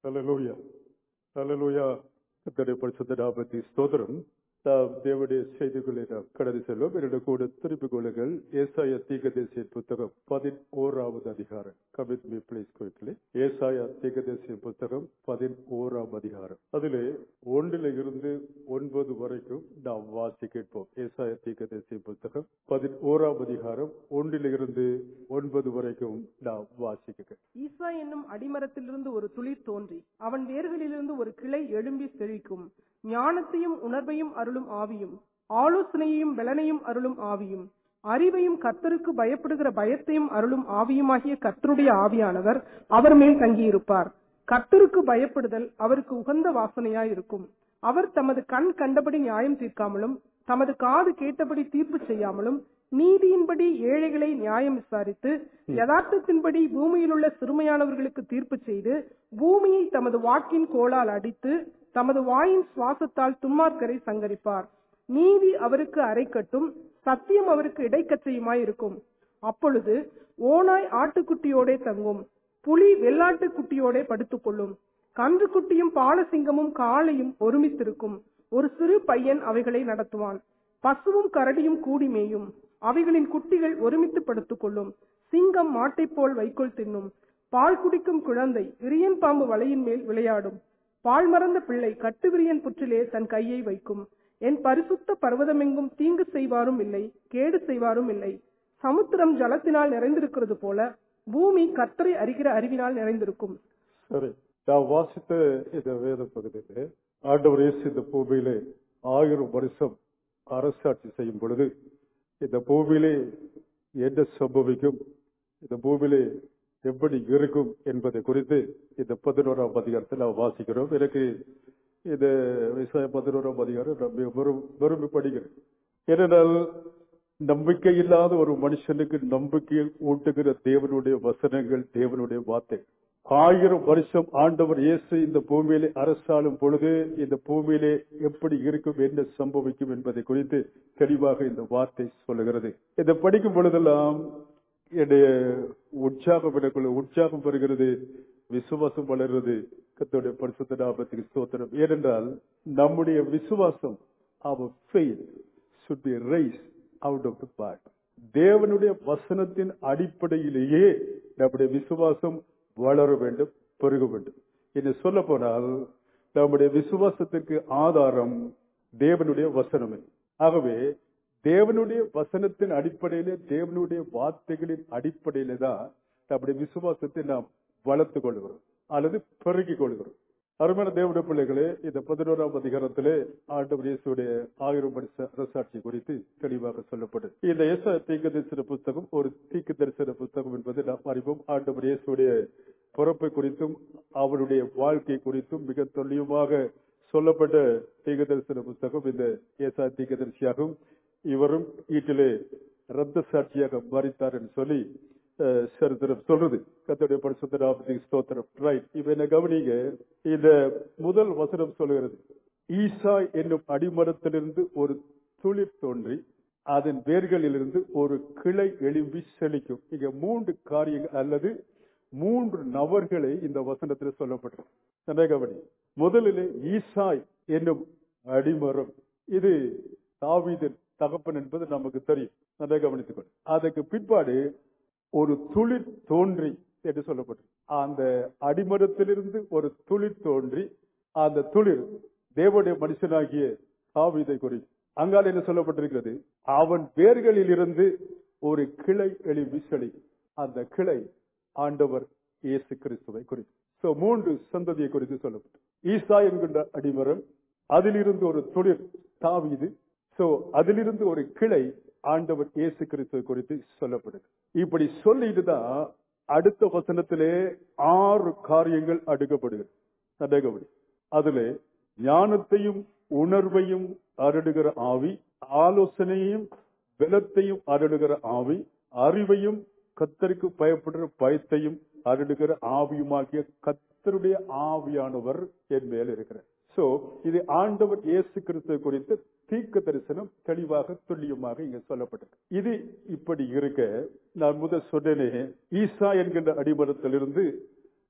ஹalleluya ஹalleluya கர்த்தருடைய பரிசுத்த நாமத்தை ஸ்தோத்திரம் நாம் தேவனுடைய செய்திகளை நாம் கடந்து செல்வோம் என்னுடைய கூட திருப்பிக் கொள்ளுங்கள் ஏசாய தீகதேசிய புத்தகம் பதினோராவது அதிகாரம் கமிட் மீ பிளீஸ் குவிக்லி ஏசாய தீகதேசிய புத்தகம் பதினோராம் அதிகாரம் அதிலே ஒன்றில் இருந்து ஒன்பது வரைக்கும் நாம் வாசி கேட்போம் ஏசாய தீகதேசிய புத்தகம் பதினோராம் அதிகாரம் ஒன்றில் இருந்து ஒன்பது வரைக்கும் நாம் வாசிக்க ஈசா என்னும் அடிமரத்திலிருந்து ஒரு துளிர் தோன்றி அவன் வேர்களிலிருந்து ஒரு கிளை எழும்பி செழிக்கும் ஞானத்தையும் உணர்வையும் அருளும் ஆவியும் ஆலோசனையையும் பலனையும் அருளும் ஆவியும் அறிவையும் கர்த்தருக்கு பயப்படுகிற பயத்தையும் அருளும் ஆவியுமாகிய கர்த்தருடைய ஆவியானவர் அவர் மேல் தங்கியிருப்பார் கர்த்தருக்கு பயப்படுதல் அவருக்கு உகந்த வாசனையாயிருக்கும் அவர் தமது கண் கண்டபடி நியாயம் தீர்க்காமலும் தமது காது கேட்டபடி தீர்ப்பு செய்யாமலும் நீதியின்படி ஏழைகளை நியாயம் விசாரித்து யதார்த்தத்தின்படி பூமியில் உள்ள சிறுமையானவர்களுக்கு தீர்ப்பு செய்து பூமியை தமது வாக்கின் கோலால் அடித்து தமது வாயின் சுவாசத்தால் துன்மார்க்கரை சங்கரிப்பார் நீதி அவருக்கு அரைக்கட்டும் சத்தியம் அவருக்கு இடைக்கச்சையுமாய் இருக்கும் அப்பொழுது ஓனாய் ஆட்டுக்குட்டியோடே தங்கும் புலி வெள்ளாட்டுக் குட்டியோடே படுத்துக்கொள்ளும் கன்றுக்குட்டியும் பாலசிங்கமும் காளையும் ஒருமித்திருக்கும் ஒரு சிறு பையன் அவைகளை நடத்துவான் பசுவும் கரடியும் கூடி மேயும் அவைகளின் குட்டிகள் ஒருமித்து படுத்துக் கொள்ளும் சிங்கம் மாட்டைப் போல் வைக்கோல் தின்னும் பால் குடிக்கும் குழந்தை விரியன் பாம்பு வலையின் மேல் விளையாடும் பால் மறந்த பிள்ளை கட்டுவிரியன் புற்றிலே தன் கையை வைக்கும் என் பரிசுத்த பர்வதமெங்கும் தீங்கு செய்வாரும் இல்லை கேடு செய்வாரும் இல்லை சமுத்திரம் ஜலத்தினால் நிறைந்திருக்கிறது போல பூமி கர்த்தரை அறிகிற அறிவினால் நிறைந்திருக்கும் சரி நான் வாசித்த இந்த வேத பகுதியிலே ஆண்டவர் இயேசு இந்த பூமியிலே ஆயிரம் வருஷம் அரசாட்சி செய்யும் பொழுது இந்த பூமியிலே என்ன சம்பவிக்கும் இந்த பூமியிலே எப்படி இருக்கும் என்பதை குறித்து இந்த பதினோராம் அதிகாரத்தில் நாம் வாசிக்கிறோம் எனக்கு இந்த விவசாய பதினோராம் அதிகாரம் நான் மிக விரும்- விரும்பி படிக்கிறேன் ஏனென்றால் நம்பிக்கை இல்லாத ஒரு மனுஷனுக்கு நம்பிக்கையை ஊட்டுகிற தேவனுடைய வசனங்கள் தேவனுடைய வார்த்தை ஆயிரம் வருஷம் ஆண்டவர் இயேசு இந்த பூமியிலே அரசாளும் பொழுது இந்த பூமியிலே எப்படி இருக்கும் என்ன சம்பவிக்கும் என்பதை குறித்து தெளிவாக இந்த வார்த்தை சொல்லுகிறது இதை படிக்கும் பொழுதெல்லாம் என்னுடைய உற்சாகம் எனக்குள்ள உற்சாகம் வருகிறது விசுவாசம் வளர்கிறது கத்தோடைய பரிசுத்த நாமத்துக்கு ஸ்தோத்திரம் ஏனென்றால் நம்முடைய விசுவாசம் our faith should be raised out of the past. தேவனுடைய வசனத்தின் அடிப்படையிலேயே நம்முடைய விசுவாசம் வளர வேண்டும் பெருக வேண்டும் என்று சொல்ல போனால் நம்முடைய விசுவாசத்திற்கு ஆதாரம் தேவனுடைய வசனமே ஆகவே தேவனுடைய வசனத்தின் அடிப்படையிலே தேவனுடைய வார்த்தைகளின் அடிப்படையிலே தான் நம்முடைய விசுவாசத்தை நாம் வளர்த்துக் கொள்கிறோம் அல்லது பெருக்கிக் கொள்கிறோம் அருமையான தேவனுடைய பிள்ளைகளே இந்த பதினோராம் அதிகாரத்திலே ஆண்டவர் இயேசுடைய ஆயிரம் வருஷ அரசாட்சி குறித்து தெளிவாக சொல்லப்படும் இந்த இயேசு தீர்க்க தரிசன புத்தகம் ஒரு தீர்க்க தரிசன புத்தகம் என்பது நாம் அறிவோம் ஆண்டவர் இயேசுடைய பிறப்பை குறித்தும் அவருடைய வாழ்க்கை குறித்தும் மிக துல்லியமாக சொல்லப்பட்ட தீர்க்க தரிசன புத்தகம் இந்த ஏசா தீர்க்கதரிசியாகும் இவரும் வீட்டிலே ரத்த சாட்சியாக மறித்தார் என்று சொல்லி அஹ், சரித்திரம் சொல்றது கத்தோடைய பரிசுத்த நாமத்துக்கு ஸ்தோத்திரம் ரைட் இப்ப என்ன கவனிங்க இந்த முதல் வசனம் சொல்லுகிறது ஈசா என்னும் அடிமரத்திலிருந்து ஒரு துளிர் தோன்றி அதன் வேர்களிலிருந்து ஒரு கிளை எழும்பி செழிக்கும் இங்க மூன்று காரியங்கள் அல்லது மூன்று நபர்களை இந்த வசனத்தில் சொல்லப்பட்டிருக்கு நல்லா கவனி முதலிலே ஈசாய் என்னும் அடிமரம் இது தாவீதின் தகப்பன் என்பது நமக்கு தெரியும் நல்லா கவனித்துக் கொள் அதற்கு பிற்பாடு ஒரு துளிர் தோன்றி என்று சொல்லப்பட்டது அந்த அடிமரத்திலிருந்து ஒரு துளிர் தோன்றி அந்த துளிர் தேவனுடைய மனுஷனாகிய தாவீதை குறித்து அங்கால் என்ன சொல்லப்பட்டிருக்கிறது அவன் வேர்களில் இருந்து ஒரு கிளை எழும்பி செழிக்கும் அந்த கிளை ஆண்டவர் இயேசு கிறிஸ்துவை குறித்து சோ மூன்று சந்ததியை குறித்து சொல்லப்பட்டு ஈசா என்கின்ற அடிமரம் அதிலிருந்து ஒரு துளிர் தாவீது சோ அதிலிருந்து ஒரு கிளை ஆண்டவர் இயேசு கிறிஸ்துவை குறித்து சொல்லப்படுது இப்படி சொல்லிட்டுதான் அடுத்த வசனத்திலே ஆறு காரியங்கள் அடுக்கப்படுகிறது சந்தேகப்படி அதுல ஞானத்தையும் உணர்வையும் அருடுகிற ஆவி ஆலோசனையையும் பலத்தையும் அருடுகிற ஆவி அறிவையும் கத்தருக்கு பயப்படுற பயத்தையும் அருடுகிற ஆவியுமாகிய கத்தருடைய ஆவியானவர் என் மேல் இருக்கிறார் சோ இது ஆண்டவர் இயேசு கிறிஸ்துவை குறித்து தீர்க்க தரிசனம் தெளிவாக துல்லியமாக இங்க சொல்லப்பட்டது இது இப்படி இருக்க நான் முதல் சொன்னேனே ஈசா என்கின்ற அடிமரத்திலிருந்து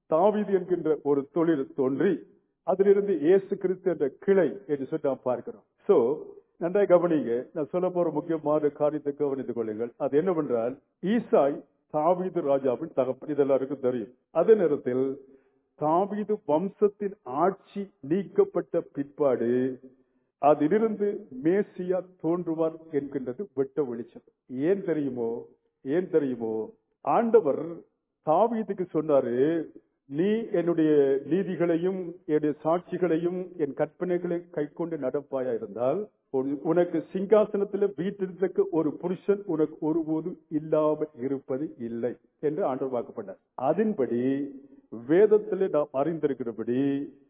தாவீது என்கின்ற ஒரு தொழில் தோன்றி அதிலிருந்து இயேசு கிறிஸ்து என்ற கிளை என்று சொல்லி நாம் பார்க்கிறோம் சோ நன்றாக கவனிங்க நான் சொல்ல போற முக்கியமான காரியத்தை கவனித்துக் கொள்ளுங்கள் அது என்னவென்றால் ஈசாய் தாவீது ராஜாவின் தகப்பன் இது எல்லாருக்கும் தெரியும் அதே நேரத்தில் தாவீது வம்சத்தின் ஆட்சி நீக்கப்பட்ட பிற்பாடு அதிலிருந்து மேசியா தோன்றுவார் என்கின்றது வெட்ட வெளிச்சம் ஏன் தெரியுமோ ஏன் தெரியுமோ ஆண்டவர் தாவீதுக்கு சொன்னாரு நீ என்னுடைய நீதிகளையும் என்னுடைய சாட்சிகளையும் என் கற்பனைகளை கைக்கொண்டு நடப்பாயா இருந்தால் உன்- உனக்கு சிங்காசனத்தில் வீட்டிற்கு ஒரு புருஷன் உனக்கு ஒருபோதும் இல்லாமல் இருப்பது இல்லை என்று ஆண்டவர் வாக்குப்பட்டார் அதன்படி வேதத்திலே நாம் அறிந்திருக்கிறபடி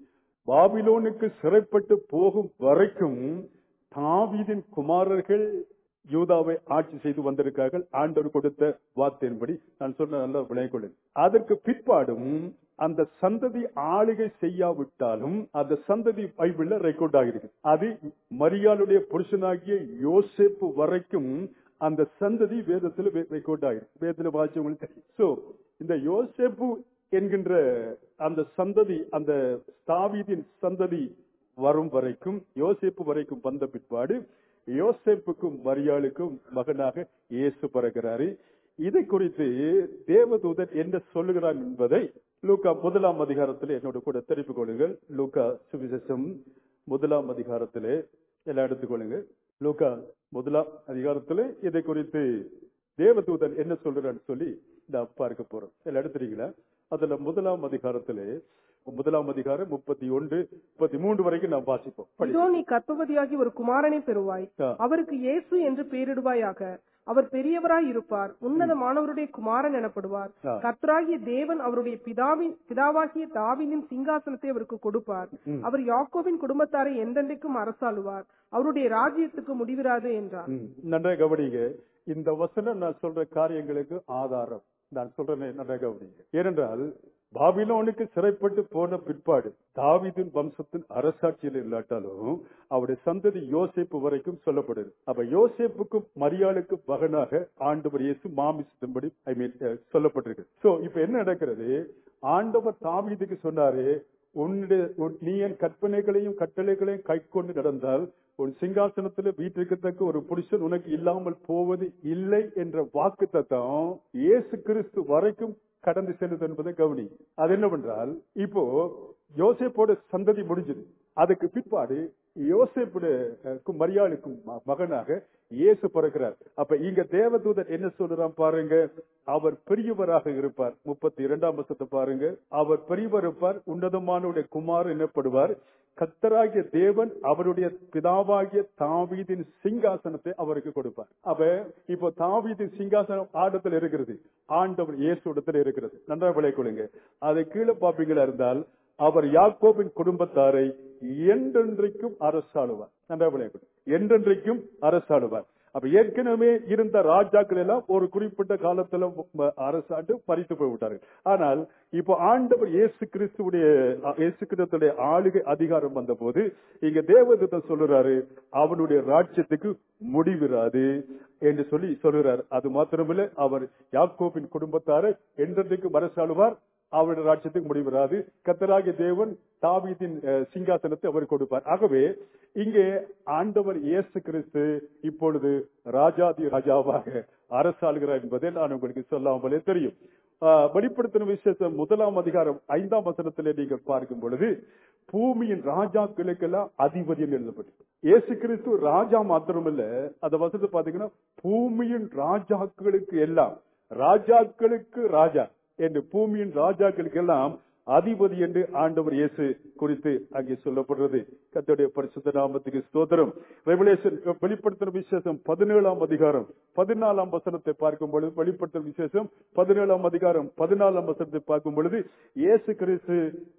பாபிலோனுக்கு சிறைப்பட்டு போகும் வரைக்கும் தாவீதின் குமாரர்கள் யூதாவை ஆட்சி செய்து வந்திருக்கார்கள் ஆண்டவர் கொடுத்த வார்த்தையின்படி நான் சொன்ன நல்ல விளையகொள்ளு அதற்கு பிற்பாடும் அந்த சந்ததி ஆளுகை செய்யாவிட்டாலும் அந்த சந்ததி பைபிள்ல ரெக்கார்ட் ஆகிருக்கு அது மரியாளுடைய புருஷனாகிய யோசேப்பு வரைக்கும் அந்த சந்ததி வேதத்துல ரெக்கார்ட் ஆகிருக்கு வேதத்துல வாசிச்சவங்களுக்கு தெரியும் சோ இந்த யோசேப்பு என்கின்ற அந்த சந்ததி அந்த தாவீதின் சந்ததி வரும் வரைக்கும் யோசேப்பு வரைக்கும் வந்த பிற்பாடு யோசேப்புக்கும் மரியாளுக்கும் மகனாக இயேசு பிறகுறாரு இதை குறித்து தேவதூதன் என்ன சொல்லுகிறான் என்பதை லூக்கா முதலாம் அதிகாரத்தில் என்னோட கூட தெரிவித்துக் கொள்ளுங்கள் லூக்கா சுவிசேஷம் முதலாம் அதிகாரத்திலே எல்லாம் எடுத்துக்கொள்ளுங்க லூக்கா முதலாம் அதிகாரத்திலே இதை குறித்து தேவதூதன் என்ன சொல்றான்னு சொல்லி நான் பார்க்க போறோம் எல்லாம் எடுத்துறீங்களா அதுல முதலாம் அதிகாரத்திலே முதலாம் அதிகாரம் முப்பத்தி ஒன்று முப்பத்தி மூன்று வரைக்கும் நான் வாசிப்போம் படி. இதோ நீ கர்ப்பவதியாகி ஒரு குமாரனை பெறுவாய் ஆ. அவருக்கு இயேசு என்று பெயரிடுவாயாக அவர் பெரியவராய் இருப்பார் உன்னதமானவருடைய குமாரன் எனப்படுவார் ஆ. கர்த்தராகிய தேவன் அவருடைய பிதாவின் பிதாவாகிய தாவீதின் சிங்காசனத்தை அவருக்கு கொடுப்பார் ம். அவர் யாக்கோபின் குடும்பத்தாரை எந்தெந்தைக்கும் அரசாளுவார் அவருடைய ராஜ்யத்துக்கு முடிவிராது என்றார் ம், நன்றாக கவனிங்க இந்த வசனம் நான் சொல்ற காரியங்களுக்கு ஆதாரம் நான் சொல்றேன் நன்றாக கவனிங்க ஏனென்றால் பாபிலோனுக்கு சிறைப்பட்டு போன பிற்பாடு தாவீதின் வம்சத்தின் அரசாட்சியில் இல்லாட்டாலும் அவருடைய சந்ததி யோசேப்பு வரைக்கும் சொல்லப்படுது அப்ப யோசேப்புக்கும் மரியாளுக்கும் மகனாக ஆண்டவர் இயேசு மாமிசத்தின்படி ஐ மீன் சொல்லப்பட்டிருக்கு சோ இப்ப என்ன நடக்கிறது ஆண்டவர் தாவீதுக்கு சொன்னாரு உன்னுடைய உன்- நீ என் கற்பனைகளையும் கட்டளைகளையும் கை கொண்டு நடந்தால் உன் சிங்காசனத்துல வீட்டிற்கத்தக்க ஒரு புருஷன் உனக்கு இல்லாமல் போவது இல்லை என்ற வாக்கு தத்தம் இயேசு கிறிஸ்து வரைக்கும் கடந்து செல்லுது என்பதை கவனி அது என்னவென்றால் இப்போ யோசேப்போட சந்ததி முடிஞ்சது அதுக்கு பிற்பாடு யோசேப்புடைய அஹ், மரியாளுக்கும் ம- மகனாக இயேசு பிறக்கிறார் அப்ப இங்க தேவதூதன் என்ன சொல்றான் பாருங்க அவர் பெரியவராக இருப்பார் முப்பத்தி இரண்டாம் வருஷத்தை பாருங்க அவர் பெரியவர் இருப்பார் உன்னதமானுடைய குமார் எனப்படுவார் கத்தராகிய தேவன் அவருடைய பிதாவாகிய தாவீதின் சிங்காசனத்தை அவருக்கு கொடுப்பார் அப்ப இப்போ தாவீதின் சிங்காசனம் ஆடத்தில் இருக்கிறது ஆண்டவர் இயேசுடத்தில் இருக்கிறது நன்றாக விளைக்கொள்ளுங்க அதை கீழே பாப்பீங்களா இருந்தால் அவர் யாக்கோபின் குடும்பத்தாரை என்றென்றைக்கும் அரசாளுவார் நன்றாக விளைக்கொள்ளுங்க என்றென்றைக்கும் அரசாளுவார் அப்ப ஏற்கனவே இருந்த ராஜாக்கள் எல்லாம் ஒரு குறிப்பிட்ட காலத்துல ம- அரசாண்டு பறித்து போய் விட்டார்கள் ஆனால் இப்போ ஆண்டவர் இயேசு கிறிஸ்துவுடைய அ, இயேசு கிறிஸ்துடைய ஆளுகை அதிகாரம் வந்த போது இங்க தேவதூதன் சொல்லுறாரு அவனுடைய ராஜ்யத்துக்கு முடிவிராது என்று சொல்லி சொல்லுறார் அது மாத்திரமில்ல அவர் யாக்கோபின் குடும்பத்தாரை என்றென்றைக்கும் அரசாளுவார் அவருடைய ராஜ்யத்துக்கு முடிவராது கத்தராகிய தேவன் தாவீதின் அஹ், சிங்காசனத்தை அவர் கொடுப்பார் ஆகவே இங்கே ஆண்டவர் இயேசு கிறிஸ்து இப்பொழுது ராஜாதி ராஜாவாக அரசாளுகிறார் என்பதை நான் உங்களுக்கு சொல்லாமலே தெரியும் ஆஹ், வெளிப்படுத்தின விசேஷம் முதலாம் அதிகாரம் ஐந்தாம் வசனத்திலே நீங்கள் பார்க்கும் பொழுது பூமியின் ராஜாக்களுக்கெல்லாம் அதிபதி என்று எழுதப்பட்டு இயேசு கிறிஸ்து ராஜா மாத்திரமல்ல அந்த வசனத்தை பாத்தீங்கன்னா பூமியின் ராஜாக்களுக்கு எல்லாம் ராஜாக்களுக்கு ராஜா என்று பூமியின் ராஜாக்களுக்கு எல்லாம் அதிபதி என்று ஆண்டவர் இயேசு குறித்து அங்கே சொல்லப்படுறது கர்த்தருடைய பரிசுத்த நாமத்துக்கு ஸ்தோத்திரம் ரெவலேஷன் வெளிப்படுத்தின விசேஷம் பதினேழாம் அதிகாரம் பதினாலாம் வசனத்தை பார்க்கும் பொழுது வெளிப்படுத்தின விசேஷம் பதினேழாம் அதிகாரம் பதினாலாம் வசனத்தை பார்க்கும் பொழுது இயேசு கிறிஸ்து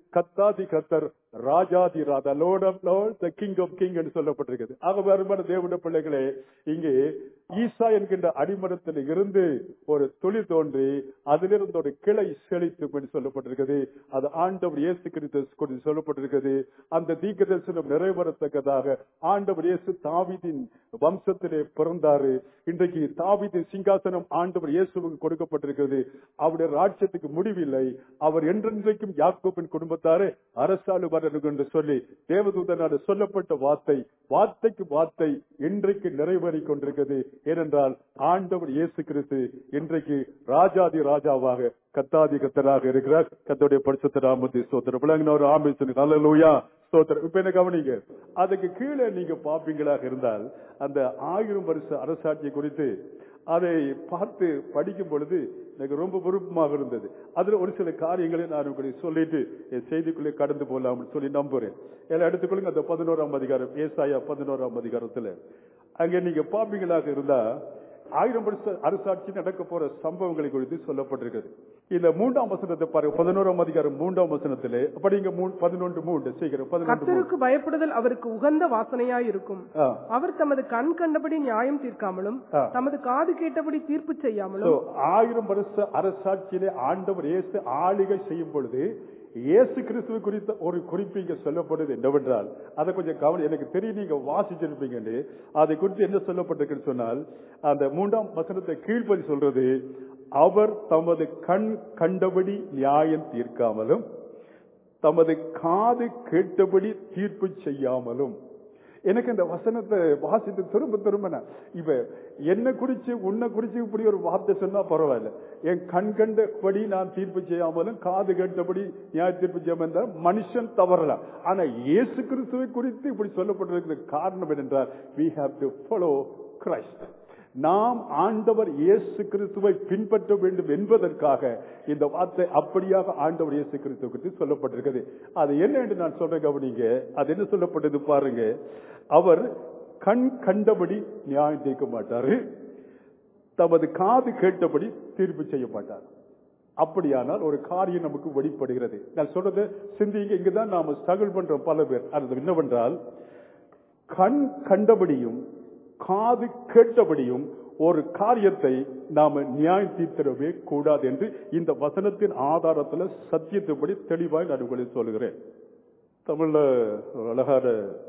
கத்தாதி கத்தர் ராஜாதி ராஜா lord of lord the king of king என்று சொல்லப்பட்டிருக்கிறது ஆக வருமான தேவனுடைய பிள்ளைகளே இங்கே ஈசா என்கின்ற அடிமரத்தில் இருந்து ஒரு துளி தோன்றி அதிலிருந்து ஒரு கிளை செழித்தும் என்று சொல்லப்பட்டிருக்கிறது அது ஆண்டவர் இயேசு கிறிஸ்து குறித்து சொல்லப்பட்டிருக்கிறது அந்த தீர்க்க தரிசனம் நிறைவேறத்தக்கதாக ஆண்டவர் இயேசு தாவீதின் வம்சத்திலே பிறந்தாரு இன்றைக்கு தாவீதின் சிங்காசனம் ஆண்டவர் இயேசுவுக்கு கொடுக்கப்பட்டிருக்கிறது அவருடைய ராஜ்யத்துக்கு முடிவில்லை அவர் என்றென்றைக்கும் யாக்கோபின் குடும்பத்தாரே அரசாளு வரணும் என்று சொல்லி தேவதூதனால சொல்லப்பட்ட வார்த்தை வார்த்தைக்கு வார்த்தை இன்றைக்கு நிறைவேறிக் கொண்டிருக்கிறது ஏனென்றால் ஆண்டவர் இயேசு கிறிஸ்து இன்றைக்கு ராஜாதி ராஜாவாக கத்தாதி கத்தராக இருக்கிறார் கத்தோடைய பரிசுத்த ராமதி ஸ்தோத்திரம் விளங்கின ஒரு ஆமை சொன்னீங்க அல்லேலூயா ஸ்தோத்திரம் இப்ப என்ன கவனிங்க அதுக்கு கீழே நீங்க பாப்பீங்களாக இருந்தால் அந்த ஆயிரம் வருஷ அரசாட்சி குறித்து அதை பார்த்து படிக்கும் பொழுது எனக்கு ரொம்ப விருப்பமாக இருந்தது அதுல ஒரு சில காரியங்களை நான் உங்களுக்கு சொல்லிட்டு என் செய்திக்குள்ளே கடந்து போகலாம்னு சொல்லி நம்புறேன் எல்லாம் எடுத்துக்கொள்ளுங்க அந்த பதினோராம் அதிகாரம் ஏசாயா பதினோராம் அதிகாரத்துல அங்க நீங்க பாப்பீங்களாக இருந்தா ஆயிரம் வருஷ அரசாட்சி நடக்க போற சம்பவங்களை குறித்து சொல்லப்பட்டிருக்கிறது இந்த மூன்றாம் வசனத்தை பாருங்க பதினோராம் அதிகாரம் மூன்றாம் வசனத்திலே படிங்க பதினொன்று மூன்று சீக்கிரம் பதினொன்று மூன்று. கர்த்தருக்கு பயப்படுதல் அவருக்கு உகந்த வாசனையாய் இருக்கும் ஆ. அவர் தமது கண் கண்டபடி நியாயம் தீர்க்காமலும் ஆ. தமது காது கேட்டபடி தீர்ப்பு So, செய்யாமலும் ஆயிரம் வருஷ அரசாட்சியிலே ஆண்டவர் இயேசு ஆளுகை செய்யும் பொழுது இயேசு கிறிஸ்துவ குறித்த ஒரு குறிப்பு இங்க சொல்லப்படுது என்னவென்றால் அதை கொஞ்சம் கவனம் எனக்கு தெரியும் நீங்க வாசிச்சிருப்பீங்கன்னு அதை குறித்து என்ன சொல்லப்பட்டிருக்குன்னு சொன்னால் அந்த மூன்றாம் வசனத்தை கீழ்ப்பதி சொல்றது அவர் தமது கண் கண்டபடி நியாயம் தீர்க்காமலும் தமது காது கேட்டபடி தீர்ப்பு செய்யாமலும் எனக்கு இந்த வசனத்தை வாசித்து திரும்ப திரும்ப நான் இப்ப என்ன குறிச்சு உன்னை குறிச்சு இப்படி ஒரு வார்த்தை சொன்னா பரவாயில்ல என் கண் கண்டபடி நான் தீர்ப்பு செய்யாமலும் காது கேட்டபடி நியாய தீர்ப்பு செய்யாமல் இருந்தால் மனுஷன் தவறலாம் ஆனா இயேசு கிறிஸ்துவை குறித்து இப்படி சொல்லப்பட்டிருக்கிற காரணம் என்னென்றால் we have to follow Christ நாம் ஆண்டவர் இயேசு கிறிஸ்துவை பின்பற்ற வேண்டும் என்பதற்காக இந்த வார்த்தை அப்படியாக ஆண்டவர் இயேசு கிறிஸ்துவ குறித்து சொல்லப்பட்டிருக்கிறது அது என்ன என்று நான் சொல்றேன் கவனிங்க அது என்ன சொல்லப்பட்டது பாருங்க அவர் கண் கண்டபடி நியாயம் தீர்க்க மாட்டாரு தமது காது கேட்டபடி தீர்ப்பு செய்ய மாட்டார் அப்படியானால் ஒரு காரியம் நமக்கு வெளிப்படுகிறது நான் சொல்றது சிந்திங்க இங்குதான் நாம ஸ்ட்ரகிள் பண்றோம் பல பேர் அது என்னவென்றால் கண் கண்டபடியும் காது கேட்டபடியும் ஒரு காரியத்தை நாம நியாயம் தீர்த்திடவே கூடாது என்று இந்த வசனத்தின் ஆதாரத்துல சத்தியத்தைப்படி தெளிவாய் நான் உங்களுக்கு சொல்லுகிறேன் தமிழ்ல ஒரு அழகான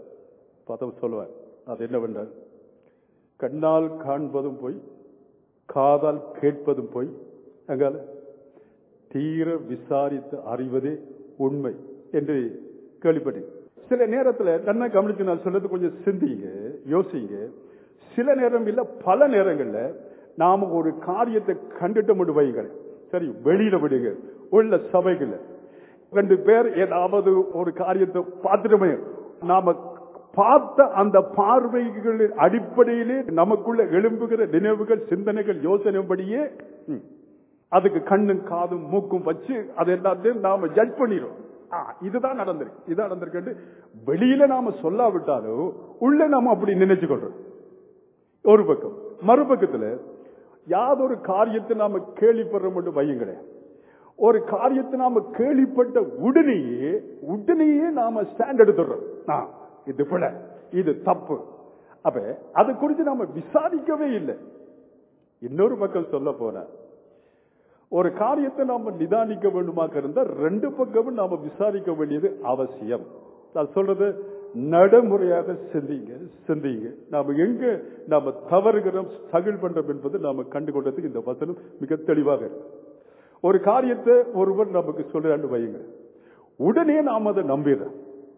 பதம் சொல்லுவேன் அது என்னவென்றால் கண்ணால் காண்பதும் போய் காதால் கேட்பதும் போய் அங்கால தீர விசாரித்து அறிவதே உண்மை என்று கேள்விப்பட்டேன் சில நேரத்துல நல்லா கவனிச்சு நான் சொல்றது கொஞ்சம் சிந்திங்க யோசிங்க சில நேரம் இல்ல பல நேரங்கள்ல நாம ஒரு காரியத்தை கண்டுட்டு மட்டும் வைங்க சரி வெளியில விடுங்க உள்ள சபைகள்ல ரெண்டு பேர் ஏதாவது ஒரு காரியத்தை பார்த்துட்டோமே நாம பார்த்த அந்த பார்வைகளின் அடிப்படையிலே நமக்குள்ள எழும்புகிற நினைவுகள் சிந்தனைகள் யோசனைப்படியே ம், அதுக்கு கண்ணும் காதும் மூக்கும் வச்சு அது எல்லாத்தையும் நாம ஜட்ஜ் பண்ணிடும் ஆ, இதுதான் நடந்திருக்கு இதுதான் நடந்திருக்கு வெளியில நாம சொல்லாவிட்டாலும் உள்ள நாம அப்படி நினைச்சு கொள்றோம் ஒரு பக்கம் மறுபக்கத்துல யாதொரு காரியத்தை நாம கேள்விப்படுற மட்டும் வையுங்களேன் ஒரு காரியத்தை நாம கேள்விப்பட்ட உடனேயே உடனேயே நாம ஸ்டாண்ட் எடுத்துடுறோம் ஆ, இது பிழை இது தப்பு அப்ப அதை குறித்து நாம விசாரிக்கவே இல்லை இன்னொரு பக்கம் சொல்ல போன ஒரு காரியத்தை நாம நிதானிக்க வேண்டுமாக இருந்தா ரெண்டு பக்கமும் நாம விசாரிக்க வேண்டியது அவசியம் நான் சொல்றது நடைமுறையாக சிந்திங்க சிந்திங்க நாம எங்க நாம தவறுகிறோம் ஸ்ட்ரகிள் பண்றோம் என்பது நாம கண்டு கொண்டதுக்கு இந்த வசனம் மிக தெளிவாக இருக்கு ஒரு காரியத்தை ஒருவர் நமக்கு சொல்றான்னு வையுங்க உடனே நாம் அதை நம்பிடுறோம்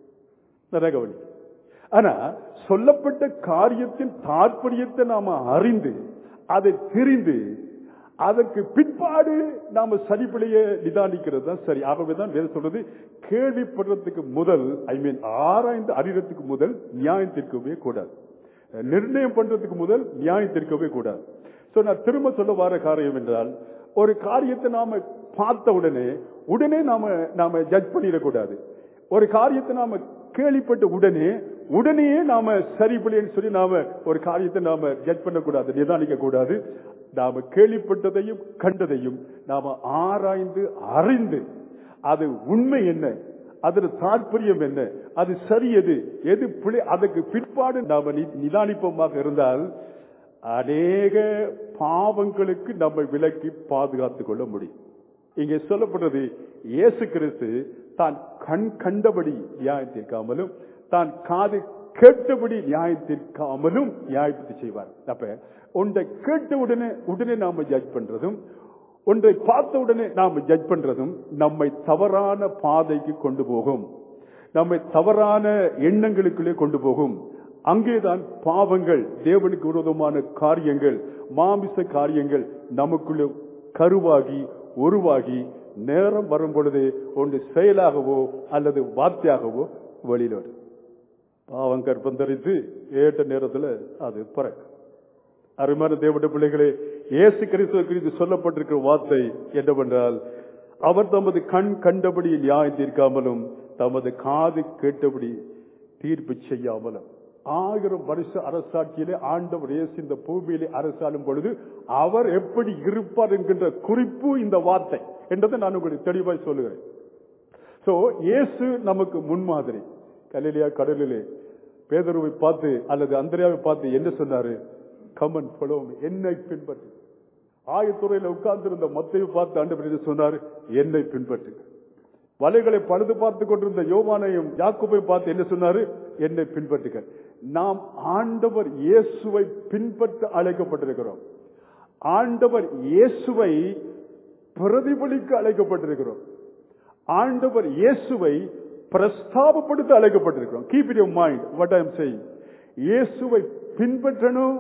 நிறைய கவனி ஆனா சொல்லப்பட்ட காரியத்தின் தாற்பயத்தை நாம அறிந்து அதை தெரிந்து அதற்கு பிற்பாடு நாம சரிப்படைய நிதானிக்கிறது தான் சரி ஆகவேதான் வேறு சொல்றது கேள்விப்படுறதுக்கு முதல் ஐ மீன் ஆராய்ந்து அறிறதுக்கு முதல் நியாயம் தீர்க்கவே கூடாது நிர்ணயம் பண்றதுக்கு முதல் நியாயம் தீர்க்கவே கூடாது சோ நான் திரும்ப சொல்ல வர காரியம் என்றால் ஒரு காரியத்தை நாம பார்த்த உடனே உடனே நாம நாம ஜட்ஜ் பண்ணிடக்கூடாது ஒரு காரியத்தை நாம கேள்விப்பட்ட உடனே உடனே நாம சரிபடின்னு சொல்லி நாம ஒரு காரியத்தை நாம ஜட்ஜ் பண்ணக்கூடாது நிதானிக்க கூடாது நாம கேள்விப்பட்டதையும் கண்டதையும் நாம ஆராய்ந்து அறிந்து அது உண்மை என்ன அதன் தாற்பயம் என்ன அது சரி எது எது பிழை அதுக்கு பிற்பாடு நாம நி- நிதானிப்போமாக இருந்தால் அநேக பாவங்களுக்கு நம்மை விலக்கி பாதுகாத்துக் கொள்ள முடியும் இங்கே சொல்லப்படுறது இயேசு கிறிஸ்து தான் கண் கண்டபடி நியாயம் தீர்க்காமலும் தான் காது கேட்டபடி நியாயம் தீர்க்காமலும் நியாயத்தை செய்வார் அப்ப ஒன்றை கேட்ட உடனே உடனே நாம ஜட்ஜ் பண்றதும் ஒன்றை பார்த்த உடனே நாம ஜட்ஜ் பண்றதும் நம்மை தவறான பாதைக்கு கொண்டு போகும் நம்மை தவறான எண்ணங்களுக்குள்ளே கொண்டு போகும் அங்கேதான் பாவங்கள் தேவனுக்கு விரோதமான காரியங்கள் மாமிச காரியங்கள் நமக்குள்ளே கருவாகி உருவாகி நேரம் வரும் பொழுது ஒன்று செயலாகவோ அல்லது வார்த்தையாகவோ வெளியில் வரும் பாவம் கற்பம் தரித்து ஏற்ற நேரத்தில் அது பிறக்கும் அருமையான தேவட பிள்ளைகளே இயேசு கிறிஸ்துவ குறித்து சொல்லப்பட்டிருக்கிற வார்த்தை என்னவென்றால் அவர் தமது கண் கண்டபடி நியாயம் தீர்க்காமலும் தமது காது கேட்டபடி தீர்ப்பு செய்யாமலும் ஆயிரம் வருஷ அரசாட்சியிலே ஆண்டவர் இயேசு இந்த பூமியிலே அரசாளும் பொழுது அவர் எப்படி இருப்பார் என்கின்ற குறிப்பு இந்த வார்த்தை என்றதை நான் உங்களுக்கு தெளிவாய் சொல்லுகிறேன் சோ இயேசு நமக்கு முன்மாதிரி கலிலியா கடலிலே பேதருவை பார்த்து அல்லது அந்தரியாவை பார்த்து என்ன சொன்னாரு கமன் follow me என்னை பின்பற்று ஆயத்துறையில உட்கார்ந்திருந்த மத்தையை பார்த்து ஆண்டவர் என்ன சொன்னாரு என்னை பின்பற்று வலைகளை பழுது பார்த்து கொண்டிருந்த யோவானையும் யாக்கோபையும் பார்த்து என்ன சொன்னாரு என்னை பின்பற்றுக நாம் ஆண்டவர் இயேசுவை பின்பற்ற அழைக்கப்பட்டிருக்கிறோம் ஆண்டவர் இயேசுவை பிரதிபலிக்க அழைக்கப்பட்டிருக்கிறோம் ஆண்டவர் இயேசுவை பிரஸ்தாபப்படுத்த அழைக்கப்பட்டிருக்கிறோம் keep it your mind what I am saying இயேசுவை பின்பற்றணும்